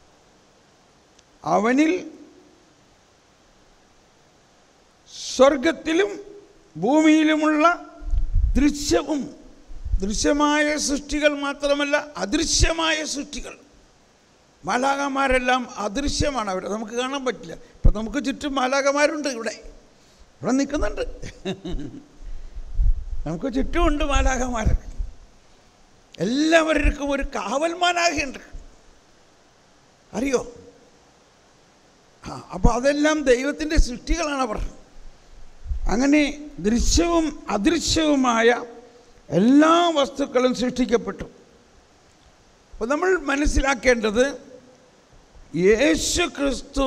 അവനിൽ സ്വർഗത്തിലും ഭൂമിയിലുമുള്ള ദൃശ്യവും ദൃശ്യമായ സൃഷ്ടികൾ മാത്രമല്ല അദൃശ്യമായ സൃഷ്ടികൾ മാലാകന്മാരെല്ലാം അദൃശ്യമാണ് അവർ നമുക്ക് കാണാൻ പറ്റില്ല ഇപ്പം നമുക്ക് ചുറ്റും മാലാകന്മാരുണ്ട് ഇവിടെ ഇവിടെ നിൽക്കുന്നുണ്ട് നമുക്ക് ചുറ്റുമുണ്ട് മാലാകന്മാർ എല്ലാവർക്കും ഒരു കാവൽ മാലാകയുണ്ട് അറിയോ ആ അപ്പോൾ അതെല്ലാം ദൈവത്തിൻ്റെ സൃഷ്ടികളാണ് അവർ അങ്ങനെ ദൃശ്യവും അദൃശ്യവുമായ എല്ലാ വസ്തുക്കളും സൃഷ്ടിക്കപ്പെട്ടു അപ്പോൾ നമ്മൾ മനസ്സിലാക്കേണ്ടത് യേശു ക്രിസ്തു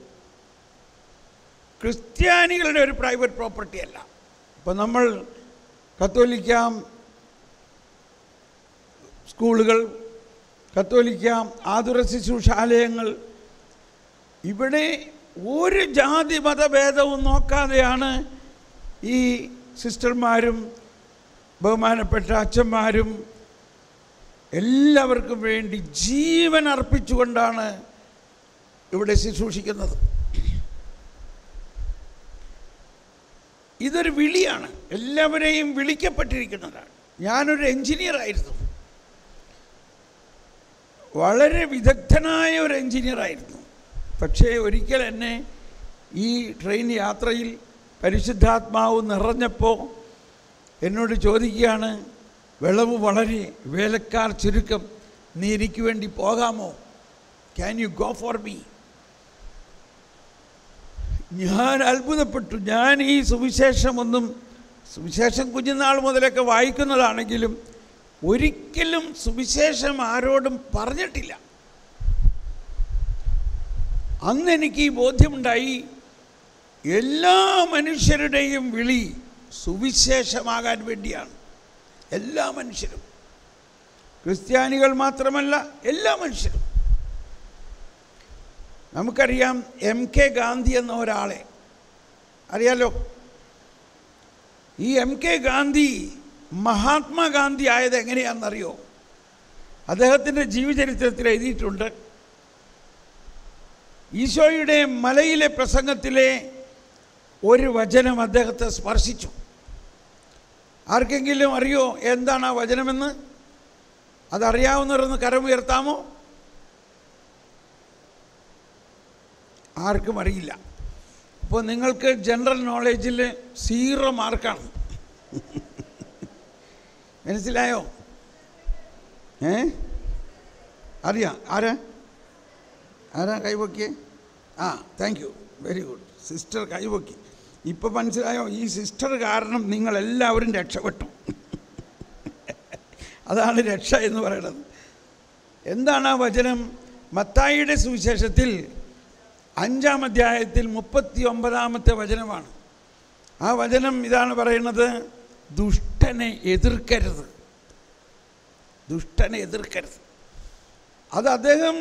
ക്രിസ്ത്യാനികളുടെ ഒരു പ്രൈവറ്റ് പ്രോപ്പർട്ടി അല്ല ഇപ്പോൾ നമ്മൾ കത്തോലിക്ക സ്കൂളുകൾ കത്തോലിക്ക ആതുര ശുശ്രൂഷാലയങ്ങൾ ഇവിടെ ഒരു ജാതി മതഭേദവും നോക്കാതെയാണ് ഈ സിസ്റ്റർമാരും ബഹുമാനപ്പെട്ട അച്ഛന്മാരും എല്ലാവർക്കും വേണ്ടി ജീവൻ അർപ്പിച്ചുകൊണ്ടാണ് ഇവിടെ ശുശ്രൂഷിക്കുന്നത് ഇതൊരു വിളിയാണ് എല്ലാവരെയും വിളിക്കപ്പെട്ടിരിക്കുന്നതാണ് ഞാനൊരു എൻജിനീയർ ആയിരുന്നു വളരെ വിദഗ്ധനായ ഒരു എൻജിനീയർ ആയിരുന്നു പക്ഷേ ഒരിക്കൽ എന്നെ ഈ ട്രെയിൻ യാത്രയിൽ പരിശുദ്ധാത്മാവ് നിറഞ്ഞപ്പോൾ എന്നോട് ചോദിക്കുകയാണ് വിളവ് വളരെ വേലക്കാർ ചുരുക്കം നീ എനിക്ക് വേണ്ടി പോകാമോ can you go for me ഞാൻ അത്ഭുതപ്പെട്ടു ഞാൻ ഈ സുവിശേഷമൊന്നും സുവിശേഷം കുഞ്ഞുനാൾ മുതലൊക്കെ വായിക്കുന്നതാണെങ്കിലും ഒരിക്കലും സുവിശേഷം ആരോടും പറഞ്ഞിട്ടില്ല അന്ന് എനിക്ക് ഈ ബോധ്യമുണ്ടായി എല്ലാ മനുഷ്യരുടെയും വിളി സുവിശേഷമാകാൻ വേണ്ടിയാണ് എല്ലാ മനുഷ്യരും ക്രിസ്ത്യാനികൾ മാത്രമല്ല എല്ലാ മനുഷ്യരും നമുക്കറിയാം എം കെ ഗാന്ധി എന്ന ഒരാളെ അറിയാലോ ഈ എം കെ ഗാന്ധി മഹാത്മാഗാന്ധി ആയത് എങ്ങനെയാണെന്നറിയോ അദ്ദേഹത്തിൻ്റെ ജീവചരിത്രത്തിൽ എഴുതിയിട്ടുണ്ട് ഈശോയുടെ മലയിലെ പ്രസംഗത്തിലെ ഒരു വചനം അദ്ദേഹത്തെ സ്പർശിച്ചു ആർക്കെങ്കിലും അറിയോ എന്താണ് ആ വചനമെന്ന് അതറിയാവുന്നവരൊന്ന് കരമുയർത്താമോ ആർക്കും അറിയില്ല അപ്പോൾ നിങ്ങൾക്ക് ജനറൽ നോളേജിൽ സീറോ മാർക്കാണ് മനസ്സിലായോ ഏ അറിയാം ആരാ ആരാ കൈവക്കിയേ ആ thank you very good sister കൈവക്കി ഇപ്പം മനസ്സിലായോ ഈ സിസ്റ്റർ കാരണം നിങ്ങളെല്ലാവരും രക്ഷപ്പെട്ടു അതാണ് രക്ഷ എന്ന് പറയുന്നത് എന്താണ് ആ വചനം മത്തായിയുടെ സുവിശേഷത്തിൽ അഞ്ചാം അധ്യായത്തിൽ മുപ്പത്തി ഒമ്പതാമത്തെ വചനമാണ് ആ വചനം ഇതാണ് പറയുന്നത് ദുഷ്ടനെ എതിർക്കരുത് ദുഷ്ടനെ എതിർക്കരുത് അത് അദ്ദേഹം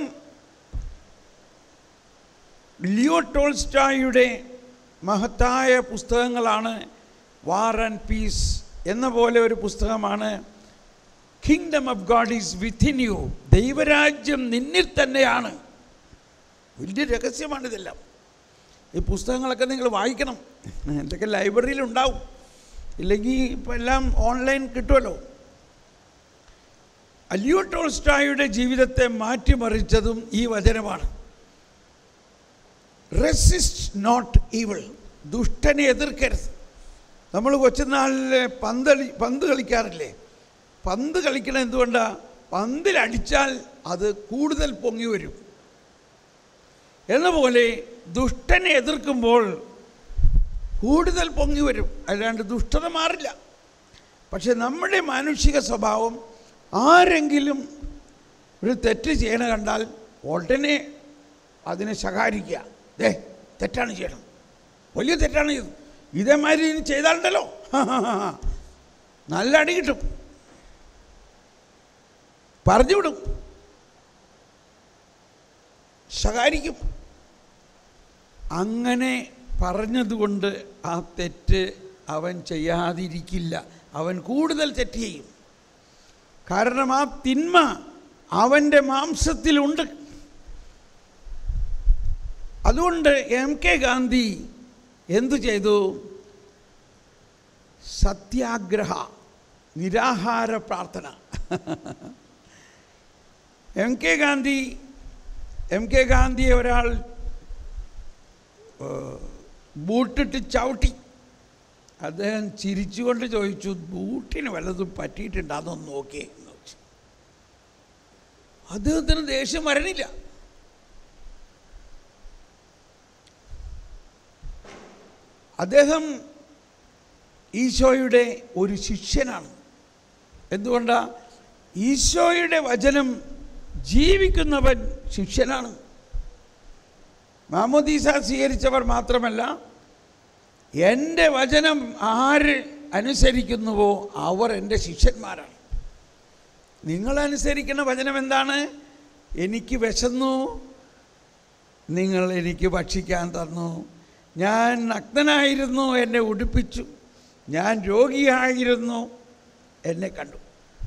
ലിയോ ടോൾസ്റ്റായുടെ മഹത്തായ പുസ്തകങ്ങളാണ് വാർ ആൻഡ് പീസ് എന്ന പോലെ ഒരു പുസ്തകമാണ് kingdom of God is within you ദൈവരാജ്യം നിന്നിൽ തന്നെയാണ് വലിയ രഹസ്യമാണ് ഇതെല്ലാം ഈ പുസ്തകങ്ങളൊക്കെ നിങ്ങൾ വായിക്കണം എന്തൊക്കെ ലൈബ്രറിയിൽ ഉണ്ടാവും ഇല്ലെങ്കിൽ ഇപ്പം എല്ലാം ഓൺലൈൻ കിട്ടുമല്ലോ അലിയോ ടോൾസ്റ്റായുടെ ജീവിതത്തെ മാറ്റിമറിച്ചതും ഈ വചനമാണ് റെസിസ്റ്റ് നോട്ട് ഈവിൾ ദുഷ്ടനെ എതിർക്കരുത് നമ്മൾ കൊച്ചുനാളിൽ പന്തളി പന്ത് കളിക്കാറില്ലേ പന്ത് കളിക്കണം എന്തുകൊണ്ടാണ് പന്തിലടിച്ചാൽ അത് കൂടുതൽ പൊങ്ങി വരും എന്ന പോലെ ദുഷ്ടനെ എതിർക്കുമ്പോൾ കൂടുതൽ പൊങ്ങി വരും അല്ലാണ്ട് ദുഷ്ടത മാറില്ല പക്ഷെ നമ്മുടെ മാനുഷിക സ്വഭാവം ആരെങ്കിലും ഒരു തെറ്റ് ചെയ്യണ കണ്ടാൽ ഉടനെ അതിനെ ശകാരിക്കുക ദേ തെറ്റാണ് ചെയ്യണം വലിയ തെറ്റാണ് ഇത് ഇതേമാതിരി ഇനി ചെയ്താലുണ്ടല്ലോ നല്ല അടി കിട്ടും പറഞ്ഞു വിടും ശകാരിക്കും അങ്ങനെ പറഞ്ഞതുകൊണ്ട് ആ തെറ്റ് അവൻ ചെയ്യാതിരിക്കില്ല അവൻ കൂടുതൽ തെറ്റ് ചെയ്യും കാരണം ആ തിന്മ അവൻ്റെ മാംസത്തിലുണ്ട് അതുകൊണ്ട് എം കെ ഗാന്ധി എന്തു ചെയ്തു സത്യാഗ്രഹ നിരാഹാര പ്രാർത്ഥന M K Gandhi M K ഗാന്ധിയെ ഒരാൾ ഏഹ്, ബൂട്ടിട്ട് ചവിട്ടി അദ്ദേഹം ചിരിച്ചുകൊണ്ട് ചോദിച്ചു ബൂട്ടിന് വല്ലതും പറ്റിയിട്ടുണ്ടോ അതൊന്ന് നോക്കിയേ എന്ന് ചോദിച്ചു അദ്ദേഹത്തിന് ദേഷ്യം വരണില്ല അദ്ദേഹം ഈശോയുടെ ഒരു ശിഷ്യനാണ് എന്തുകൊണ്ടാ ഈശോയുടെ വചനം ജീവിക്കുന്നവൻ ശിഷ്യനാണ് മാമോദീസ സ്വീകരിച്ചവർ മാത്രമല്ല എൻ്റെ വചനം ആര് അനുസരിക്കുന്നുവോ അവർ എൻ്റെ ശിഷ്യന്മാരാണ് നിങ്ങൾ അനുസരിക്കുന്ന വചനം എന്താണ് എനിക്ക് വിശന്നു നിങ്ങൾ എനിക്ക് ഭക്ഷിക്കാൻ തന്നു ഞാൻ നഗ്നനായിരുന്നു എന്നെ ഉടുപ്പിച്ചു ഞാൻ രോഗിയായിരുന്നു എന്നെ കണ്ടു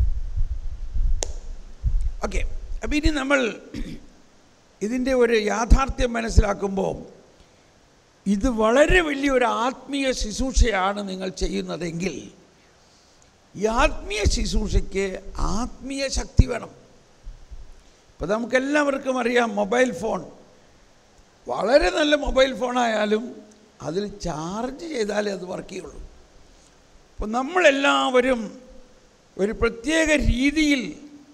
ഓക്കെ അപ്പം ഇനി നമ്മൾ ഇതിൻ്റെ ഒരു യാഥാർത്ഥ്യം മനസ്സിലാക്കുമ്പോൾ ഇത് വളരെ വലിയൊരു ആത്മീയ ശുശ്രൂഷയാണ് നിങ്ങൾ ചെയ്യുന്നതെങ്കിൽ ഈ ആത്മീയ ശുശ്രൂഷയ്ക്ക് ആത്മീയ ശക്തി വേണം ഇപ്പോൾ നമുക്കെല്ലാവർക്കും അറിയാം മൊബൈൽ ഫോൺ വളരെ നല്ല മൊബൈൽ ഫോണായാലും അതിൽ ചാർജ് ചെയ്താലേ അത് വർക്ക് ചെയ്യുള്ളൂ അപ്പോൾ നമ്മളെല്ലാവരും ഒരു പ്രത്യേക രീതിയിൽ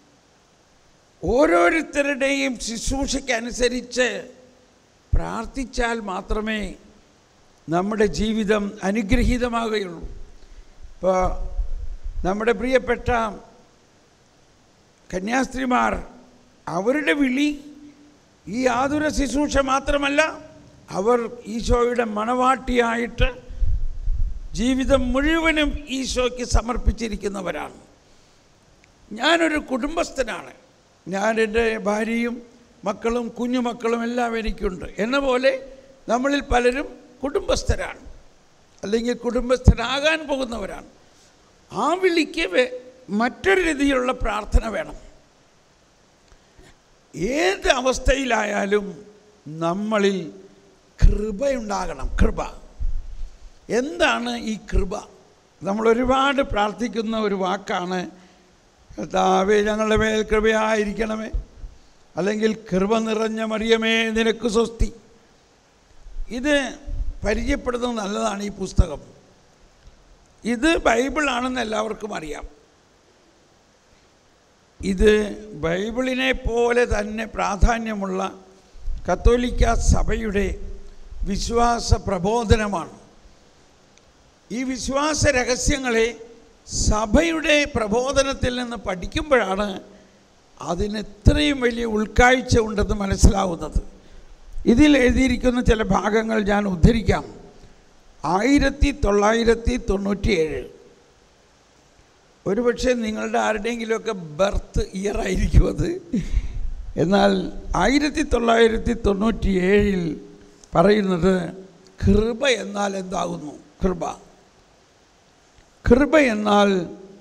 ഓരോരുത്തരുടെയും ശുശ്രൂഷയ്ക്കനുസരിച്ച് പ്രാർത്ഥിച്ചാൽ മാത്രമേ നമ്മുടെ ജീവിതം അനുഗ്രഹീതമാകുകയുള്ളൂ ഇപ്പോൾ നമ്മുടെ പ്രിയപ്പെട്ട കന്യാസ്ത്രീമാർ അവരുടെ വിളി ഈ ആതുര ശുശ്രൂഷ മാത്രമല്ല അവർ ഈശോയുടെ മണവാട്ടിയായിട്ട് ജീവിതം മുഴുവനും ഈശോയ്ക്ക് സമർപ്പിച്ചിരിക്കുന്നവരാണ് ഞാനൊരു കുടുംബസ്ഥനാണ് ഞാൻ എൻ്റെ ഭാര്യയും മക്കളും കുഞ്ഞുമക്കളും എല്ലാം എനിക്കുണ്ട് എന്ന പോലെ നമ്മളിൽ പലരും കുടുംബസ്ഥരാണ് അല്ലെങ്കിൽ കുടുംബസ്ഥരാകാൻ പോകുന്നവരാണ് ആ വിളിക്ക് വേ- മറ്റൊരു രീതിയിലുള്ള പ്രാർത്ഥന വേണം ഏത് അവസ്ഥയിലായാലും നമ്മളിൽ കൃപയുണ്ടാകണം കൃപ എന്താണ് ഈ കൃപ നമ്മൾ ഒരുപാട് പ്രാർത്ഥിക്കുന്ന ഒരു വാക്കാണ് കർത്താവേ ഞങ്ങളുടെ മേൽ കൃപയായിരിക്കണമേ അല്ലെങ്കിൽ കൃപ നിറഞ്ഞ മറിയമേ നിനക്ക് സ്വസ്തി ഇത് പരിചയപ്പെടുന്നത് നല്ലതാണ് ഈ പുസ്തകം ഇത് ബൈബിളാണെന്ന് എല്ലാവർക്കും അറിയാം ഇത് ബൈബിളിനെ പോലെ തന്നെ പ്രാധാന്യമുള്ള കത്തോലിക്ക സഭയുടെ വിശ്വാസ പ്രബോധനമാണ് ഈ വിശ്വാസ രഹസ്യങ്ങളെ സഭയുടെ പ്രബോധനത്തിൽ നിന്ന് പഠിക്കുമ്പോഴാണ് അതിന് ഇത്രയും വലിയ ഉൾക്കാഴ്ച ഉണ്ടെന്ന് മനസ്സിലാവുന്നത് ഇതിൽ എഴുതിയിരിക്കുന്ന ചില ഭാഗങ്ങൾ ഞാൻ ഉദ്ധരിക്കാം ആയിരത്തി തൊള്ളായിരത്തി തൊണ്ണൂറ്റിയേഴ് ഒരുപക്ഷെ നിങ്ങളുടെ ആരുടെയെങ്കിലുമൊക്കെ ബർത്ത് ഇയർ ആയിരിക്കും അത് എന്നാൽ ആയിരത്തി തൊള്ളായിരത്തി തൊണ്ണൂറ്റി ഏഴിൽ പറയുന്നത് കൃപ എന്നാൽ എന്താകുന്നു കൃപ കൃപ എന്നാൽ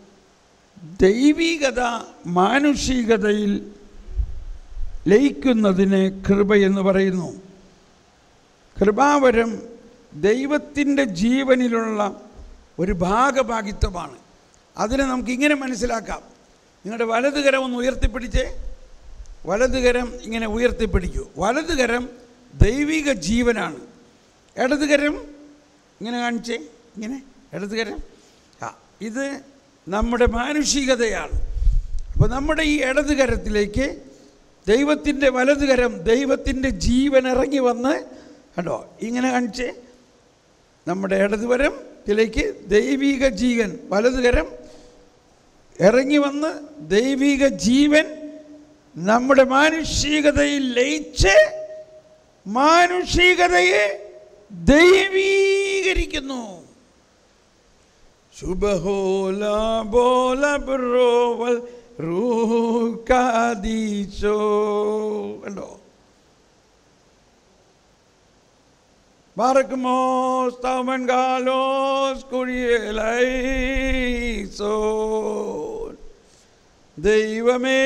ദൈവികത മാനുഷികതയിൽ ലയിക്കുന്നതിന് കൃപ എന്ന് പറയുന്നു കൃപാവരം ദൈവത്തിൻ്റെ ജീവനിലുള്ള ഒരു ഭാഗഭാഗിത്വമാണ് അതിനെ നമുക്ക് ഇങ്ങനെ മനസ്സിലാക്കാം നിങ്ങളുടെ വലതുകരം ഒന്ന് ഉയർത്തിപ്പിടിച്ചേ വലതുകരം ഇങ്ങനെ ഉയർത്തിപ്പിടിക്കൂ വലതുകരം ദൈവിക ജീവനാണ് ഇടതുകരം ഇങ്ങനെ കാണിച്ചേ ഇങ്ങനെ ഇടതുകരം ആ ഇത് നമ്മുടെ മാനുഷികതയാണ് അപ്പോൾ നമ്മുടെ ഈ ഇടതുകരത്തിലേക്ക് ദൈവത്തിൻ്റെ വലതുകരം ദൈവത്തിൻ്റെ ജീവൻ ഇറങ്ങി വന്ന് കണ്ടോ ഇങ്ങനെ കാണിച്ചേ നമ്മുടെ ഇടതുകരം ഇതിലേക്ക് ദൈവിക ജീവൻ വലതുകരം ഇറങ്ങി വന്ന് ദൈവിക ജീവൻ നമ്മുടെ മാനുഷികതയിൽ ലയിച്ച് മാനുഷികതയെ ദൈവീകരിക്കുന്നു ശുഭഹോല ബോല ബ്രോവൽ റൂക്കാദീശോ കണ്ടോ Barkmos taumen galos കുഴിയലൈസോൻ ദൈവമേ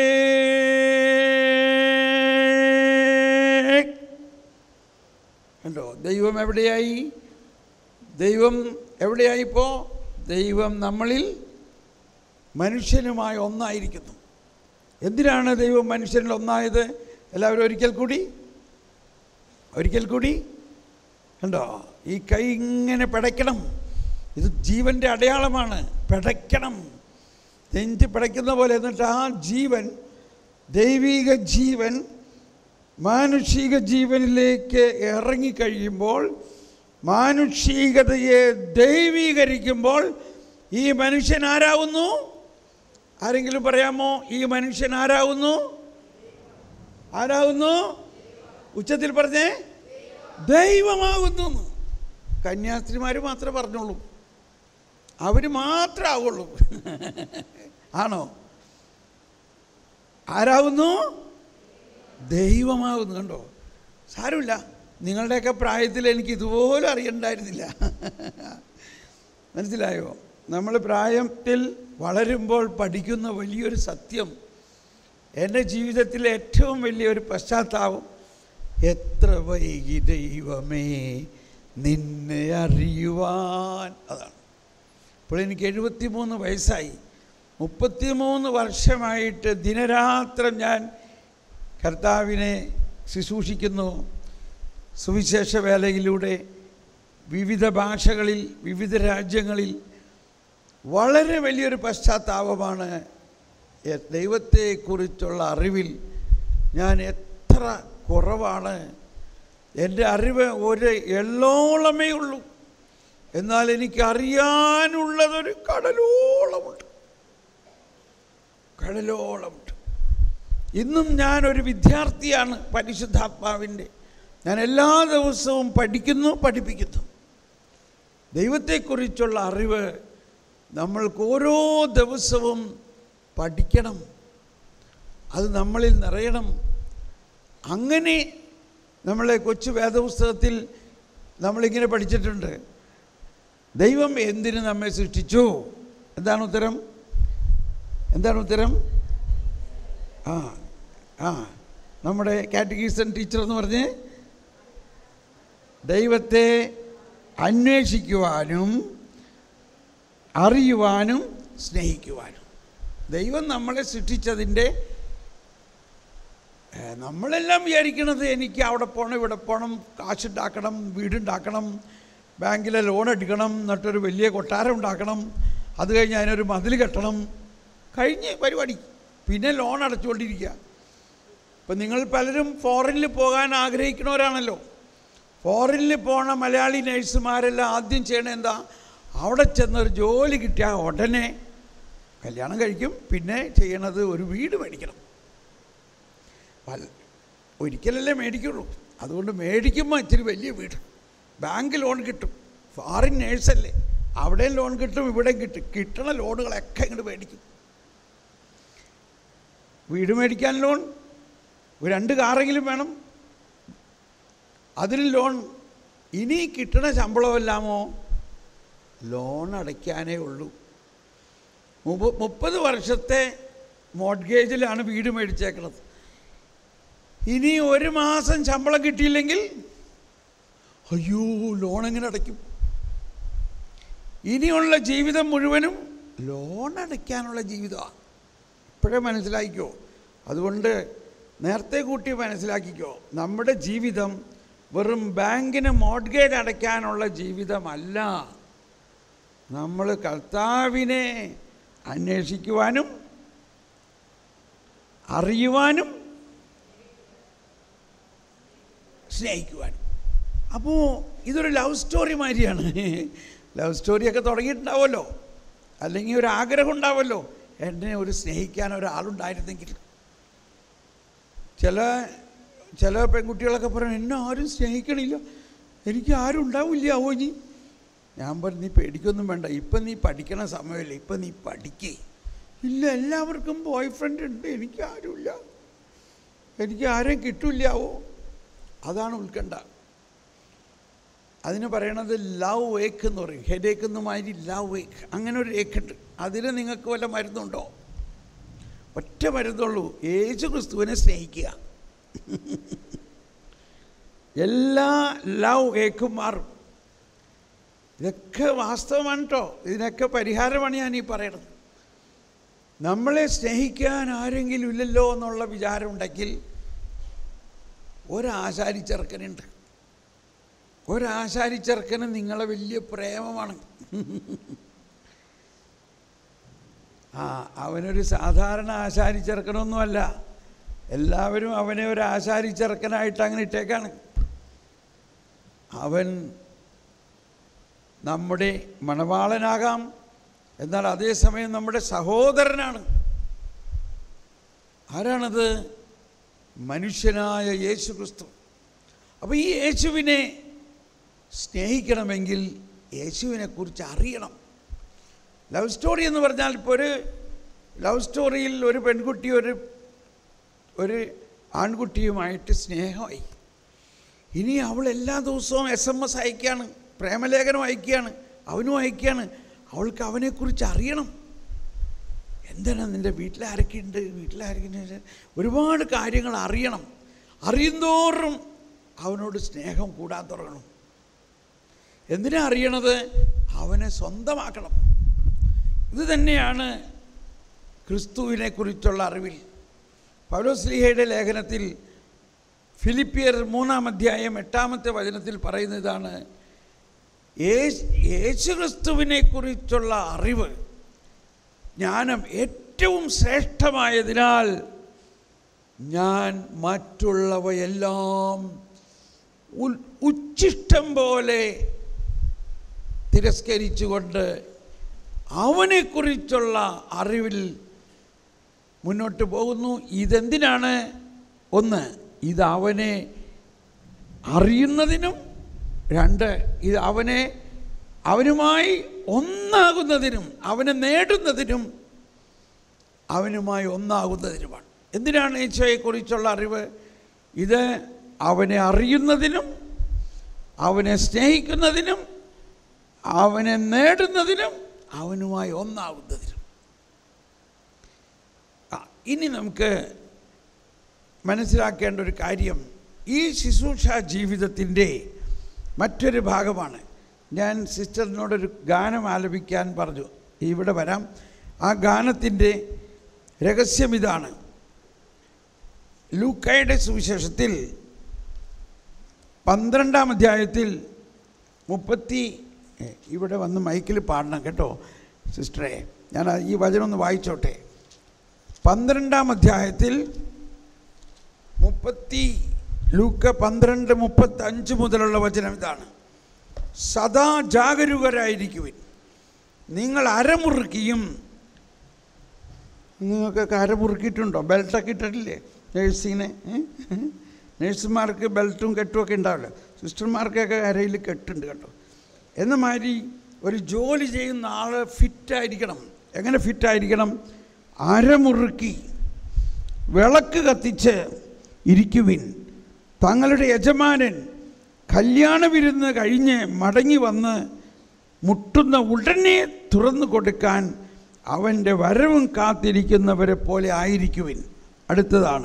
കണ്ടോ ദൈവം എവിടെയായി ദൈവം എവിടെയായി ഇപ്പോൾ ദൈവം നമ്മളിൽ മനുഷ്യനുമായി ഒന്നായിരിക്കുന്നു എന്തിനാണ് ദൈവം മനുഷ്യനിൽ ഒന്നായത് എല്ലാവരും ഒരിക്കൽ കൂടി ഒരിക്കൽ കൂടി കണ്ടോ ഈ കൈ ഇങ്ങനെ പിടയ്ക്കണം ഇത് ജീവൻ്റെ അടയാളമാണ് പിടയ്ക്കണം നെഞ്ച് പിടയ്ക്കുന്ന പോലെ എന്നിട്ട് ആ ജീവൻ ദൈവിക ജീവൻ മാനുഷിക ജീവനിലേക്ക് ഇറങ്ങിക്കഴിയുമ്പോൾ മാനുഷികതയെ ദൈവീകരിക്കുമ്പോൾ ഈ മനുഷ്യൻ ആരാവുന്നു ആരെങ്കിലും പറയാമോ ഈ മനുഷ്യൻ ആരാവുന്നു ആരാവുന്നു ഉച്ചത്തിൽ പറഞ്ഞേ ദൈവമാകുന്നു എന്ന്. കന്യാസ്ത്രീമാർ മാത്രമേ പറഞ്ഞോളൂ അവർ മാത്രമേ ആവുള്ളൂ ആണോ ആരാവുന്നു ദൈവമാകുന്നു കണ്ടോ സാരമില്ല നിങ്ങളുടെയൊക്കെ പ്രായത്തിൽ എനിക്ക് ഇതുപോലും അറിയണ്ടായിരുന്നില്ല മനസ്സിലായോ നമ്മൾ പ്രായത്തിൽ വളരുമ്പോൾ പഠിക്കുന്ന വലിയൊരു സത്യം എൻ്റെ ജീവിതത്തിലെ ഏറ്റവും വലിയൊരു പശ്ചാത്താപം എത്ര വൈകി ദൈവമേ നിന്നെ അറിയുവാൻ അതാണ് ഇപ്പോൾ എനിക്ക് എഴുപത്തിമൂന്ന് വയസ്സായി മുപ്പത്തിമൂന്ന് വർഷമായിട്ട് ദിനരാത്രം ഞാൻ കർത്താവിനെ ശുശ്രൂഷിക്കുന്നു സുവിശേഷ വേലയിലൂടെ വിവിധ ഭാഷകളിൽ വിവിധ രാജ്യങ്ങളിൽ വളരെ വലിയൊരു പശ്ചാത്താപമാണ് എ- ദൈവത്തെക്കുറിച്ചുള്ള അറിവിൽ ഞാൻ എത്ര കുറവാണ് എൻ്റെ അറിവ് ഒരു എള്ളോളമേ ഉള്ളൂ എന്നാൽ എനിക്ക് അറിയാനുള്ളതൊരു കടലോളമുണ്ട് കടലോളമുണ്ട് ഇന്നും ഞാനൊരു വിദ്യാർത്ഥിയാണ് പരിശുദ്ധാത്മാവിൻ്റെ ഞാൻ എല്ലാ ദിവസവും പഠിക്കുന്നു പഠിപ്പിക്കുന്നു ദൈവത്തെക്കുറിച്ചുള്ള അറിവ് നമ്മൾക്ക് ഓരോ ദിവസവും പഠിക്കണം അത് നമ്മളിൽ നിറയണം അങ്ങനെ നമ്മളെ കൊച്ചു വേദപുസ്തകത്തിൽ നമ്മളിങ്ങനെ പഠിച്ചിട്ടുണ്ട് ദൈവം എന്തിന് നമ്മെ സൃഷ്ടിച്ചു എന്താണ് ഉത്തരം എന്താണ് ഉത്തരം ആ ആ നമ്മുടെ കാറ്റഗീസൺ ടീച്ചർ എന്ന് പറഞ്ഞ് ദൈവത്തെ അന്വേഷിക്കുവാനും അറിയുവാനും സ്നേഹിക്കുവാനും ദൈവം നമ്മളെ സൃഷ്ടിച്ചതിൻ്റെ ഏ, നമ്മളെല്ലാം വിചാരിക്കണത് എനിക്ക് അവിടെ പോകണം ഇവിടെ പോകണം കാശുണ്ടാക്കണം വീടുണ്ടാക്കണം ബാങ്കിലെ ലോൺ എടുക്കണം എന്നിട്ടൊരു വലിയ കൊട്ടാരം ഉണ്ടാക്കണം അത് കഴിഞ്ഞ് അതിനൊരു മതിൽ കെട്ടണം കഴിഞ്ഞ് പരിപാടി പിന്നെ ലോൺ അടച്ചുകൊണ്ടിരിക്കുക ഇപ്പം നിങ്ങൾ പലരും ഫോറിനിൽ പോകാൻ ആഗ്രഹിക്കുന്നവരാണല്ലോ ഫോറിനിൽ പോണ മലയാളി നഴ്സുമാരെല്ലാം ആദ്യം ചെയ്യണത് എന്താ അവിടെ ചെന്നൊരു ജോലി കിട്ടിയാൽ ഉടനെ കല്യാണം കഴിക്കും പിന്നെ ചെയ്യണത് ഒരു വീട് മേടിക്കണം പല ഒരിക്കലല്ലേ മേടിക്കുള്ളൂ അതുകൊണ്ട് മേടിക്കുമ്പോൾ ഇച്ചിരി വലിയ വീട് ബാങ്ക് ലോൺ കിട്ടും ഫോറിൻ നേഴ്സല്ലേ അവിടെയും ലോൺ കിട്ടും ഇവിടെയും കിട്ടും കിട്ടണ ലോണുകളൊക്കെ ഇങ്ങോട്ട് മേടിക്കും വീട് മേടിക്കാൻ ലോൺ ഒരു രണ്ട് കാറെങ്കിലും വേണം അതിന് ലോൺ ഇനി കിട്ടണ ശമ്പളമെല്ലാമോ ലോൺ അടയ്ക്കാനേ ഉള്ളൂ മുപ്പ- മുപ്പത് വർഷത്തെ മോഡ്ഗേജിലാണ് വീട് മേടിച്ചേക്കണത് ഇനി ഒരു മാസം ശമ്പളം കിട്ടിയില്ലെങ്കിൽ അയ്യോ ലോൺ എങ്ങനെ അടയ്ക്കും ഇനിയുള്ള ജീവിതം മുഴുവനും ലോൺ അടയ്ക്കാനുള്ള ജീവിതമാണ് ഇപ്പോഴേ മനസ്സിലാക്കിക്കോ അതുകൊണ്ട് നേരത്തെ കൂട്ടി മനസ്സിലാക്കിക്കോ നമ്മുടെ ജീവിതം വെറും ബാങ്കിന് മോഡ്ഗേജ് അടയ്ക്കാനുള്ള ജീവിതമല്ല നമ്മൾ കർത്താവിനെ അന്വേഷിക്കുവാനും അറിയുവാനും സ്നേഹിക്കുവാനും അപ്പോൾ ഇതൊരു ലവ് സ്റ്റോറി മാതിരിയാണ് ലവ് സ്റ്റോറിയൊക്കെ തുടങ്ങിയിട്ടുണ്ടാവുമല്ലോ അല്ലെങ്കിൽ ഒരു ആഗ്രഹം ഉണ്ടാവുമല്ലോ എന്നെ ഒരു സ്നേഹിക്കാൻ ഒരാളുണ്ടായിരുന്നെങ്കിൽ ചില ചില പെൺകുട്ടികളൊക്കെ പറയും എന്നെ ആരും സ്നേഹിക്കണില്ല എനിക്ക് ആരും ഉണ്ടാവില്ല ഓ ഇനി ഞാൻ പറഞ്ഞു നീ പേടിക്കൊന്നും വേണ്ട ഇപ്പം നീ പഠിക്കണ സമയമല്ലേ ഇപ്പം നീ പഠിക്കേ ഇല്ല എല്ലാവർക്കും ബോയ് ഫ്രണ്ട് ഉണ്ട് എനിക്ക് ആരുമില്ല എനിക്ക് ആരെയും കിട്ടില്ലാവോ അതാണ് ഉത്കണ്ഠ അതിന് പറയണത് ലവ് ഏക്ക് എന്ന് പറയും ഹെഡേക്ക് എന്ന് മാതിരി ലവ് ഏക്ക് അങ്ങനെ ഒരു ഏക്ക് ഉണ്ട് അതിന് നിങ്ങൾക്ക് വല്ല മരുന്നുണ്ടോ ഒറ്റ മരുന്നുള്ളൂ യേശു ക്രിസ്തുവിനെ സ്നേഹിക്കുക എല്ലാ ലവ് ഏക്കും മാറും ഇതൊക്കെ വാസ്തവമാണ് കേട്ടോ ഇതിനൊക്കെ പരിഹാരമാണ് ഞാൻ ഈ പറയണത് നമ്മളെ സ്നേഹിക്കാൻ ആരെങ്കിലും ഇല്ലല്ലോ എന്നുള്ള വിചാരമുണ്ടെങ്കിൽ ഒരാശാരി ചെറുക്കനുണ്ട് ഒരാശാരി ചെറുക്കന് നിങ്ങളെ വലിയ പ്രേമമാണ് ആ അവനൊരു സാധാരണ ആശാരി ചെറുക്കനൊന്നുമല്ല എല്ലാവരും അവനെ ഒരു ആശാരി ചെറുക്കനായിട്ട് അങ്ങനെ ഇട്ടേക്കാണ് അവൻ നമ്മുടെ മണവാളനാകാം എന്നാൽ അതേസമയം നമ്മുടെ സഹോദരനാണ് ആരാണത് മനുഷ്യനായ യേശു ക്രിസ്തു അപ്പോൾ ഈ യേശുവിനെ സ്നേഹിക്കണമെങ്കിൽ യേശുവിനെ കുറിച്ച് അറിയണം ലവ് സ്റ്റോറി എന്ന് പറഞ്ഞാൽ ഇപ്പോൾ ഒരു ലവ് സ്റ്റോറിയിൽ ഒരു പെൺകുട്ടി ഒരു ഒരു ആൺകുട്ടിയുമായിട്ട് സ്നേഹമായി ഇനി അവൾ എല്ലാ ദിവസവും എസ് എം എസ് അയക്കുകയാണ് പ്രേമലേഖനം അയക്കുകയാണ് അവനും അയക്കുകയാണ് അവൾക്ക് അവനെക്കുറിച്ച് അറിയണം എന്താണ് നിൻ്റെ വീട്ടിലാരൊക്കെയുണ്ട് വീട്ടിലാരൊക്കെ ഒരുപാട് കാര്യങ്ങൾ അറിയണം അറിയുന്തോറും അവനോട് സ്നേഹം കൂടാൻ തുടങ്ങണം എന്തിനാ അറിയണത് അവനെ സ്വന്തമാക്കണം ഇത് തന്നെയാണ് ക്രിസ്തുവിനെ കുറിച്ചുള്ള അറിവിൽ പൗലോസ്ലിഹയുടെ ലേഖനത്തിൽ ഫിലിപ്പിയർ മൂന്നാം അധ്യായം എട്ടാമത്തെ വചനത്തിൽ പറയുന്നതാണ് യേശു യേശു ക്രിസ്തുവിനെ കുറിച്ചുള്ള അറിവ് ജ്ഞാനം ഏറ്റവും ശ്രേഷ്ഠമായതിനാൽ ഞാൻ മറ്റുള്ളവയെല്ലാം ഉൽ- ഉച്ഛിഷ്ടം പോലെ തിരസ്കരിച്ചുകൊണ്ട് അവനെക്കുറിച്ചുള്ള അറിവിൽ മുന്നോട്ട് പോകുന്നു ഇതെന്തിനാണ് ഒന്ന് ഇത് അവനെ അറിയുന്നതിനും രണ്ട് ഇത് അവനെ അവനുമായി ഒന്നാകുന്നതിനും അവനെ നേടുന്നതിനും അവനുമായി ഒന്നാകുന്നതിനുമാണ് എന്തിനാണ് ഈശോയെക്കുറിച്ചുള്ള അറിവ് ഇത് അവനെ അറിയുന്നതിനും അവനെ സ്നേഹിക്കുന്നതിനും അവനെ നേടുന്നതിനും അവനുമായി ഒന്നാകുന്നതിനും ആ, ഇനി നമുക്ക് മനസ്സിലാക്കേണ്ട ഒരു കാര്യം ഈ ശുശ്രൂഷ ജീവിതത്തിൻ്റെ മറ്റൊരു ഭാഗമാണ് ഞാൻ സിസ്റ്ററിനോടൊരു ഗാനം ആലപിക്കാൻ പറഞ്ഞു ഇവിടെ വരാം ആ ഗാനത്തിൻ്റെ രഹസ്യം ഇതാണ് ലൂക്കയുടെ സുവിശേഷത്തിൽ പന്ത്രണ്ടാം അധ്യായത്തിൽ മുപ്പത്തി ഏ, ഇവിടെ വന്ന് മൈക്കിൽ പാടണം കേട്ടോ സിസ്റ്ററെ ഞാൻ ആ- ഈ വചനം ഒന്ന് വായിച്ചോട്ടെ പന്ത്രണ്ടാം അധ്യായത്തിൽ മുപ്പത്തി ലൂക്ക പന്ത്രണ്ട് മുപ്പത്തഞ്ച് മുതലുള്ള വചനം ഇതാണ് സദാ ജാഗരൂകരായിരിക്കുവിൻ നിങ്ങൾ അരമുറുക്കിയും നിങ്ങൾക്കൊക്കെ അരമുറുക്കിയിട്ടുണ്ടോ ബെൽറ്റൊക്കെ ഇട്ടിട്ടില്ലേ നേഴ്സിങ്ങിനെ നേഴ്സുമാർക്ക് ബെൽറ്റും കെട്ടുമൊക്കെ ഉണ്ടാവില്ല സിസ്റ്റർമാർക്കൊക്കെ അരയിൽ കെട്ടുണ്ട് കേട്ടോ എന്ന മാതിരി ഒരു ജോലി ചെയ്യുന്ന ആൾ ഫിറ്റായിരിക്കണം എങ്ങനെ ഫിറ്റായിരിക്കണം അരമുറുക്കി വിളക്ക് കത്തിച്ച് ഇരിക്കുവിൻ തങ്ങളുടെ യജമാനൻ കല്യാണ വിരുന്ന് കഴിഞ്ഞ് മടങ്ങി വന്ന് മുട്ടുന്ന ഉടനെ തുറന്നു കൊടുക്കാൻ അവൻ്റെ വരവും കാത്തിരിക്കുന്നവരെ പോലെ ആയിരിക്കുവിൻ അടുത്തതാണ്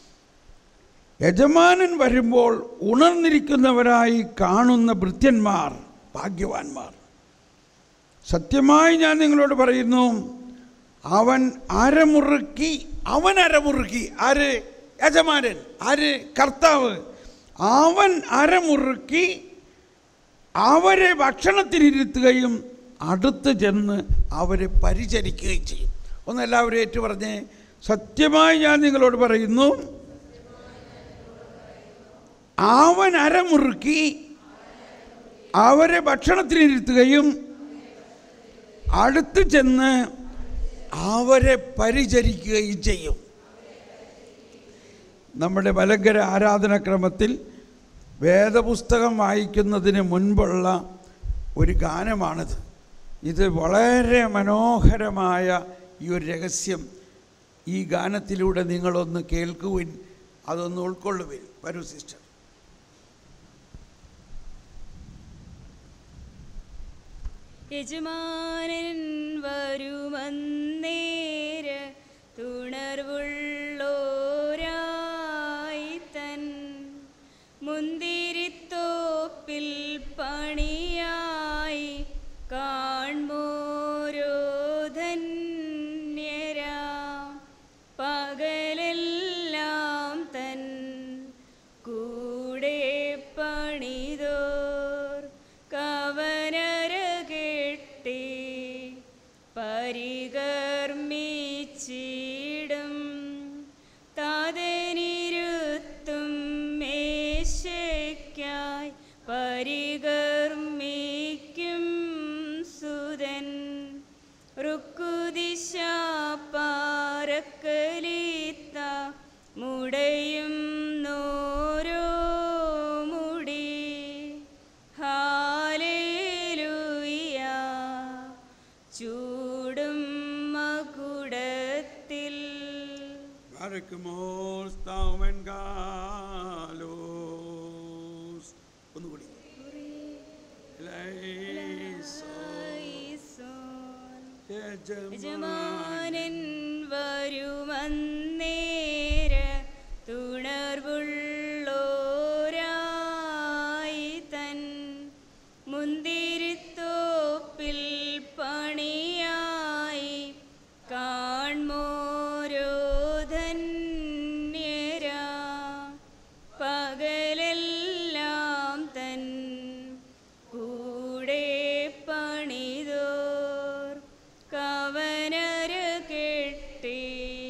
യജമാനൻ വരുമ്പോൾ ഉണർന്നിരിക്കുന്നവരായി കാണുന്ന ഭൃത്യന്മാർ ഭാഗ്യവാന്മാർ സത്യമായി ഞാൻ നിങ്ങളോട് പറയുന്നു അവൻ അരമുറുക്കി അവൻ അരമുറുക്കി ആര് യജമാനൻ ആര് കർത്താവ് അവൻ അരമുറുക്കി അവരെ ഭക്ഷണത്തിനിരുത്തുകയും അടുത്ത് ചെന്ന് അവരെ പരിചരിക്കുകയും ചെയ്യും ഒന്ന് എല്ലാവരും ഏറ്റു പറഞ്ഞേ സത്യമായി ഞാൻ നിങ്ങളോട് പറയുന്നു അവൻ അരമുറുക്കി അവരെ ഭക്ഷണത്തിനിരുത്തുകയും അടുത്ത് ചെന്ന് അവരെ പരിചരിക്കുകയും ചെയ്യും നമ്മുടെ മലങ്കര ആരാധനാക്രമത്തിൽ വേദപുസ്തകം വായിക്കുന്നതിന് മുൻപുള്ള ഒരു ഗാനമാണിത് ഇത് വളരെ മനോഹരമായ ഈ ഒരു രഹസ്യം ഈ ഗാനത്തിലൂടെ നിങ്ങളൊന്ന് കേൾക്കുവിൻ അതൊന്ന് ഉൾക്കൊള്ളുവിൻ വരൂ സിസ്റ്റർ യജമാനൻ വരുമന്നേര തുണർവുള്ളോരായി തൻ മുന്തിരിത്തോപ്പിൽ പണിയായി കാൺമോരോ ധന്യരാം പകലെല്ലാം തൻ കൂടെ പണിതോർ കവനര കെട്ടി പരികർമ്മിച്ചിടും താതനിരുത്തും മേശയ്ക്കായി പരികർമ്മിക്കും സുതൻ റുക്കുദിശ പാറക്കലീത്ത മുടയും നോരോ മുടി ഹാലേലുയ ചൂടും മകുടത്തിൽ Barkmos taumen galos. ഒന്നുകൂടി ലൈസോൻ ഐസോൻ യജമാനൻ യജമാനൻ വരുമന്നേര തുണർവുള്ളോരായി തൻ മുന്തിരിത്തോപ്പിൽ പണിയായി കാൺമോരോ ധന്യരാ പകലെല്ലാം തൻ കൂടെ പണിതോർ കവനര കെട്ടി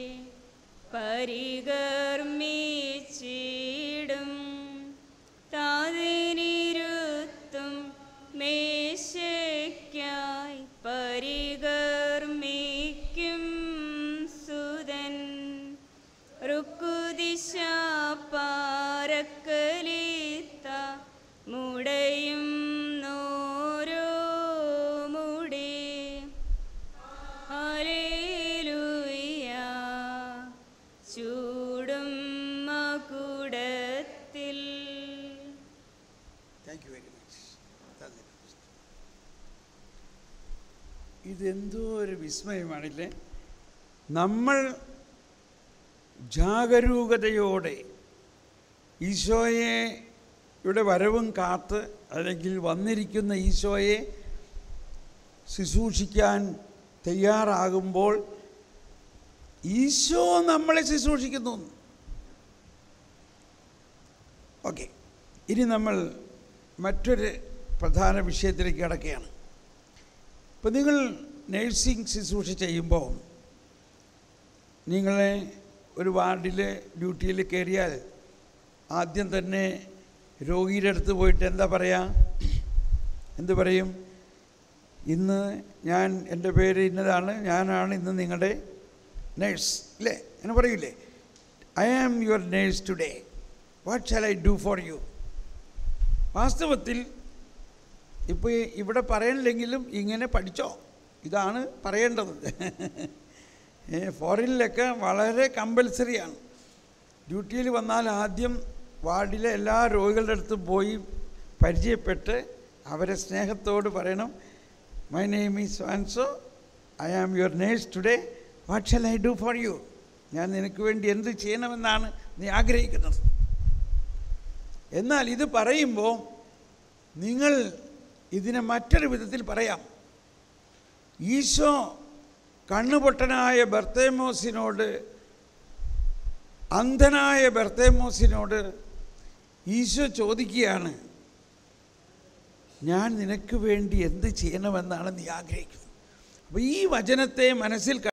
പരികർമ്മിച്ചിടും താതിനിരുത്തും മേശയ്ക്കായി പരികർമ്മിക്കും സുതൻ റുക്കുദിശ പാറക്കലീത്ത മുടയും നോരോ മുടി ഹല്ലേലൂയ ചൂടും മകുടത്തിൽ താങ്ക് യു വെരി മച്ച് ഇതെന്തോ ഒരു വിസ്മയമാണില്ലേ നമ്മൾ ജാഗരൂകതയോടെ ഈശോയെ യുടെ വരവും കാത്ത് അല്ലെങ്കിൽ വന്നിരിക്കുന്ന ഈശോയെ ശുശ്രൂഷിക്കാൻ തയ്യാറാകുമ്പോൾ ഈശോ നമ്മളെ ശുശ്രൂഷിക്കുന്നു ഓക്കെ ഇനി നമ്മൾ മറ്റൊരു പ്രധാന വിഷയത്തിലേക്ക് കിടക്കുകയാണ് ഇപ്പം നിങ്ങൾ നേഴ്സിംഗ് ശുശ്രൂഷ ചെയ്യുമ്പോൾ നിങ്ങളെ ഒരു വാർഡിൽ ഡ്യൂട്ടിയിൽ കയറിയാൽ ആദ്യം തന്നെ രോഗിയുടെ അടുത്ത് പോയിട്ട് എന്താ പറയുക എന്ത് പറയും ഇന്ന് ഞാൻ എൻ്റെ പേര് ഇന്നതാണ് ഞാനാണ് ഇന്ന് നിങ്ങളുടെ നേഴ്സ് ഇല്ലേ അങ്ങനെ പറയൂലേ I am your nurse today what shall I do for you വാസ്തവത്തിൽ ഇപ്പോൾ ഇവിടെ പറയണില്ലെങ്കിലും ഇങ്ങനെ പഠിച്ചോ ഇതാണ് പറയേണ്ടത് ഫോറിനിലൊക്കെ വളരെ കമ്പൽസറിയാണ് ഡ്യൂട്ടിയിൽ വന്നാൽ ആദ്യം വാർഡിലെ എല്ലാ രോഗികളുടെ അടുത്തും പോയി പരിചയപ്പെട്ട് അവരെ സ്നേഹത്തോട് പറയണം my name is Vanso I am your nurse today what shall I do for you ഞാൻ നിനക്ക് വേണ്ടി എന്ത് ചെയ്യണമെന്നാണ് നീ ആഗ്രഹിക്കുന്നത് എന്നാൽ ഇത് പറയുമ്പോൾ നിങ്ങൾ ഇതിനെ മറ്റൊരു വിധത്തിൽ പറയാം ഈശോ കണ്ണുപൊട്ടനായ ബർത്തേമോസിനോട് അന്ധനായ ബർത്തേമോസിനോട് ഈശോ ചോദിക്കുകയാണ് ഞാൻ നിനക്ക് വേണ്ടി എന്ത് ചെയ്യണമെന്നാണ് നീ ആഗ്രഹിക്കുന്നത് അപ്പോൾ ഈ വചനത്തെ മനസ്സിൽ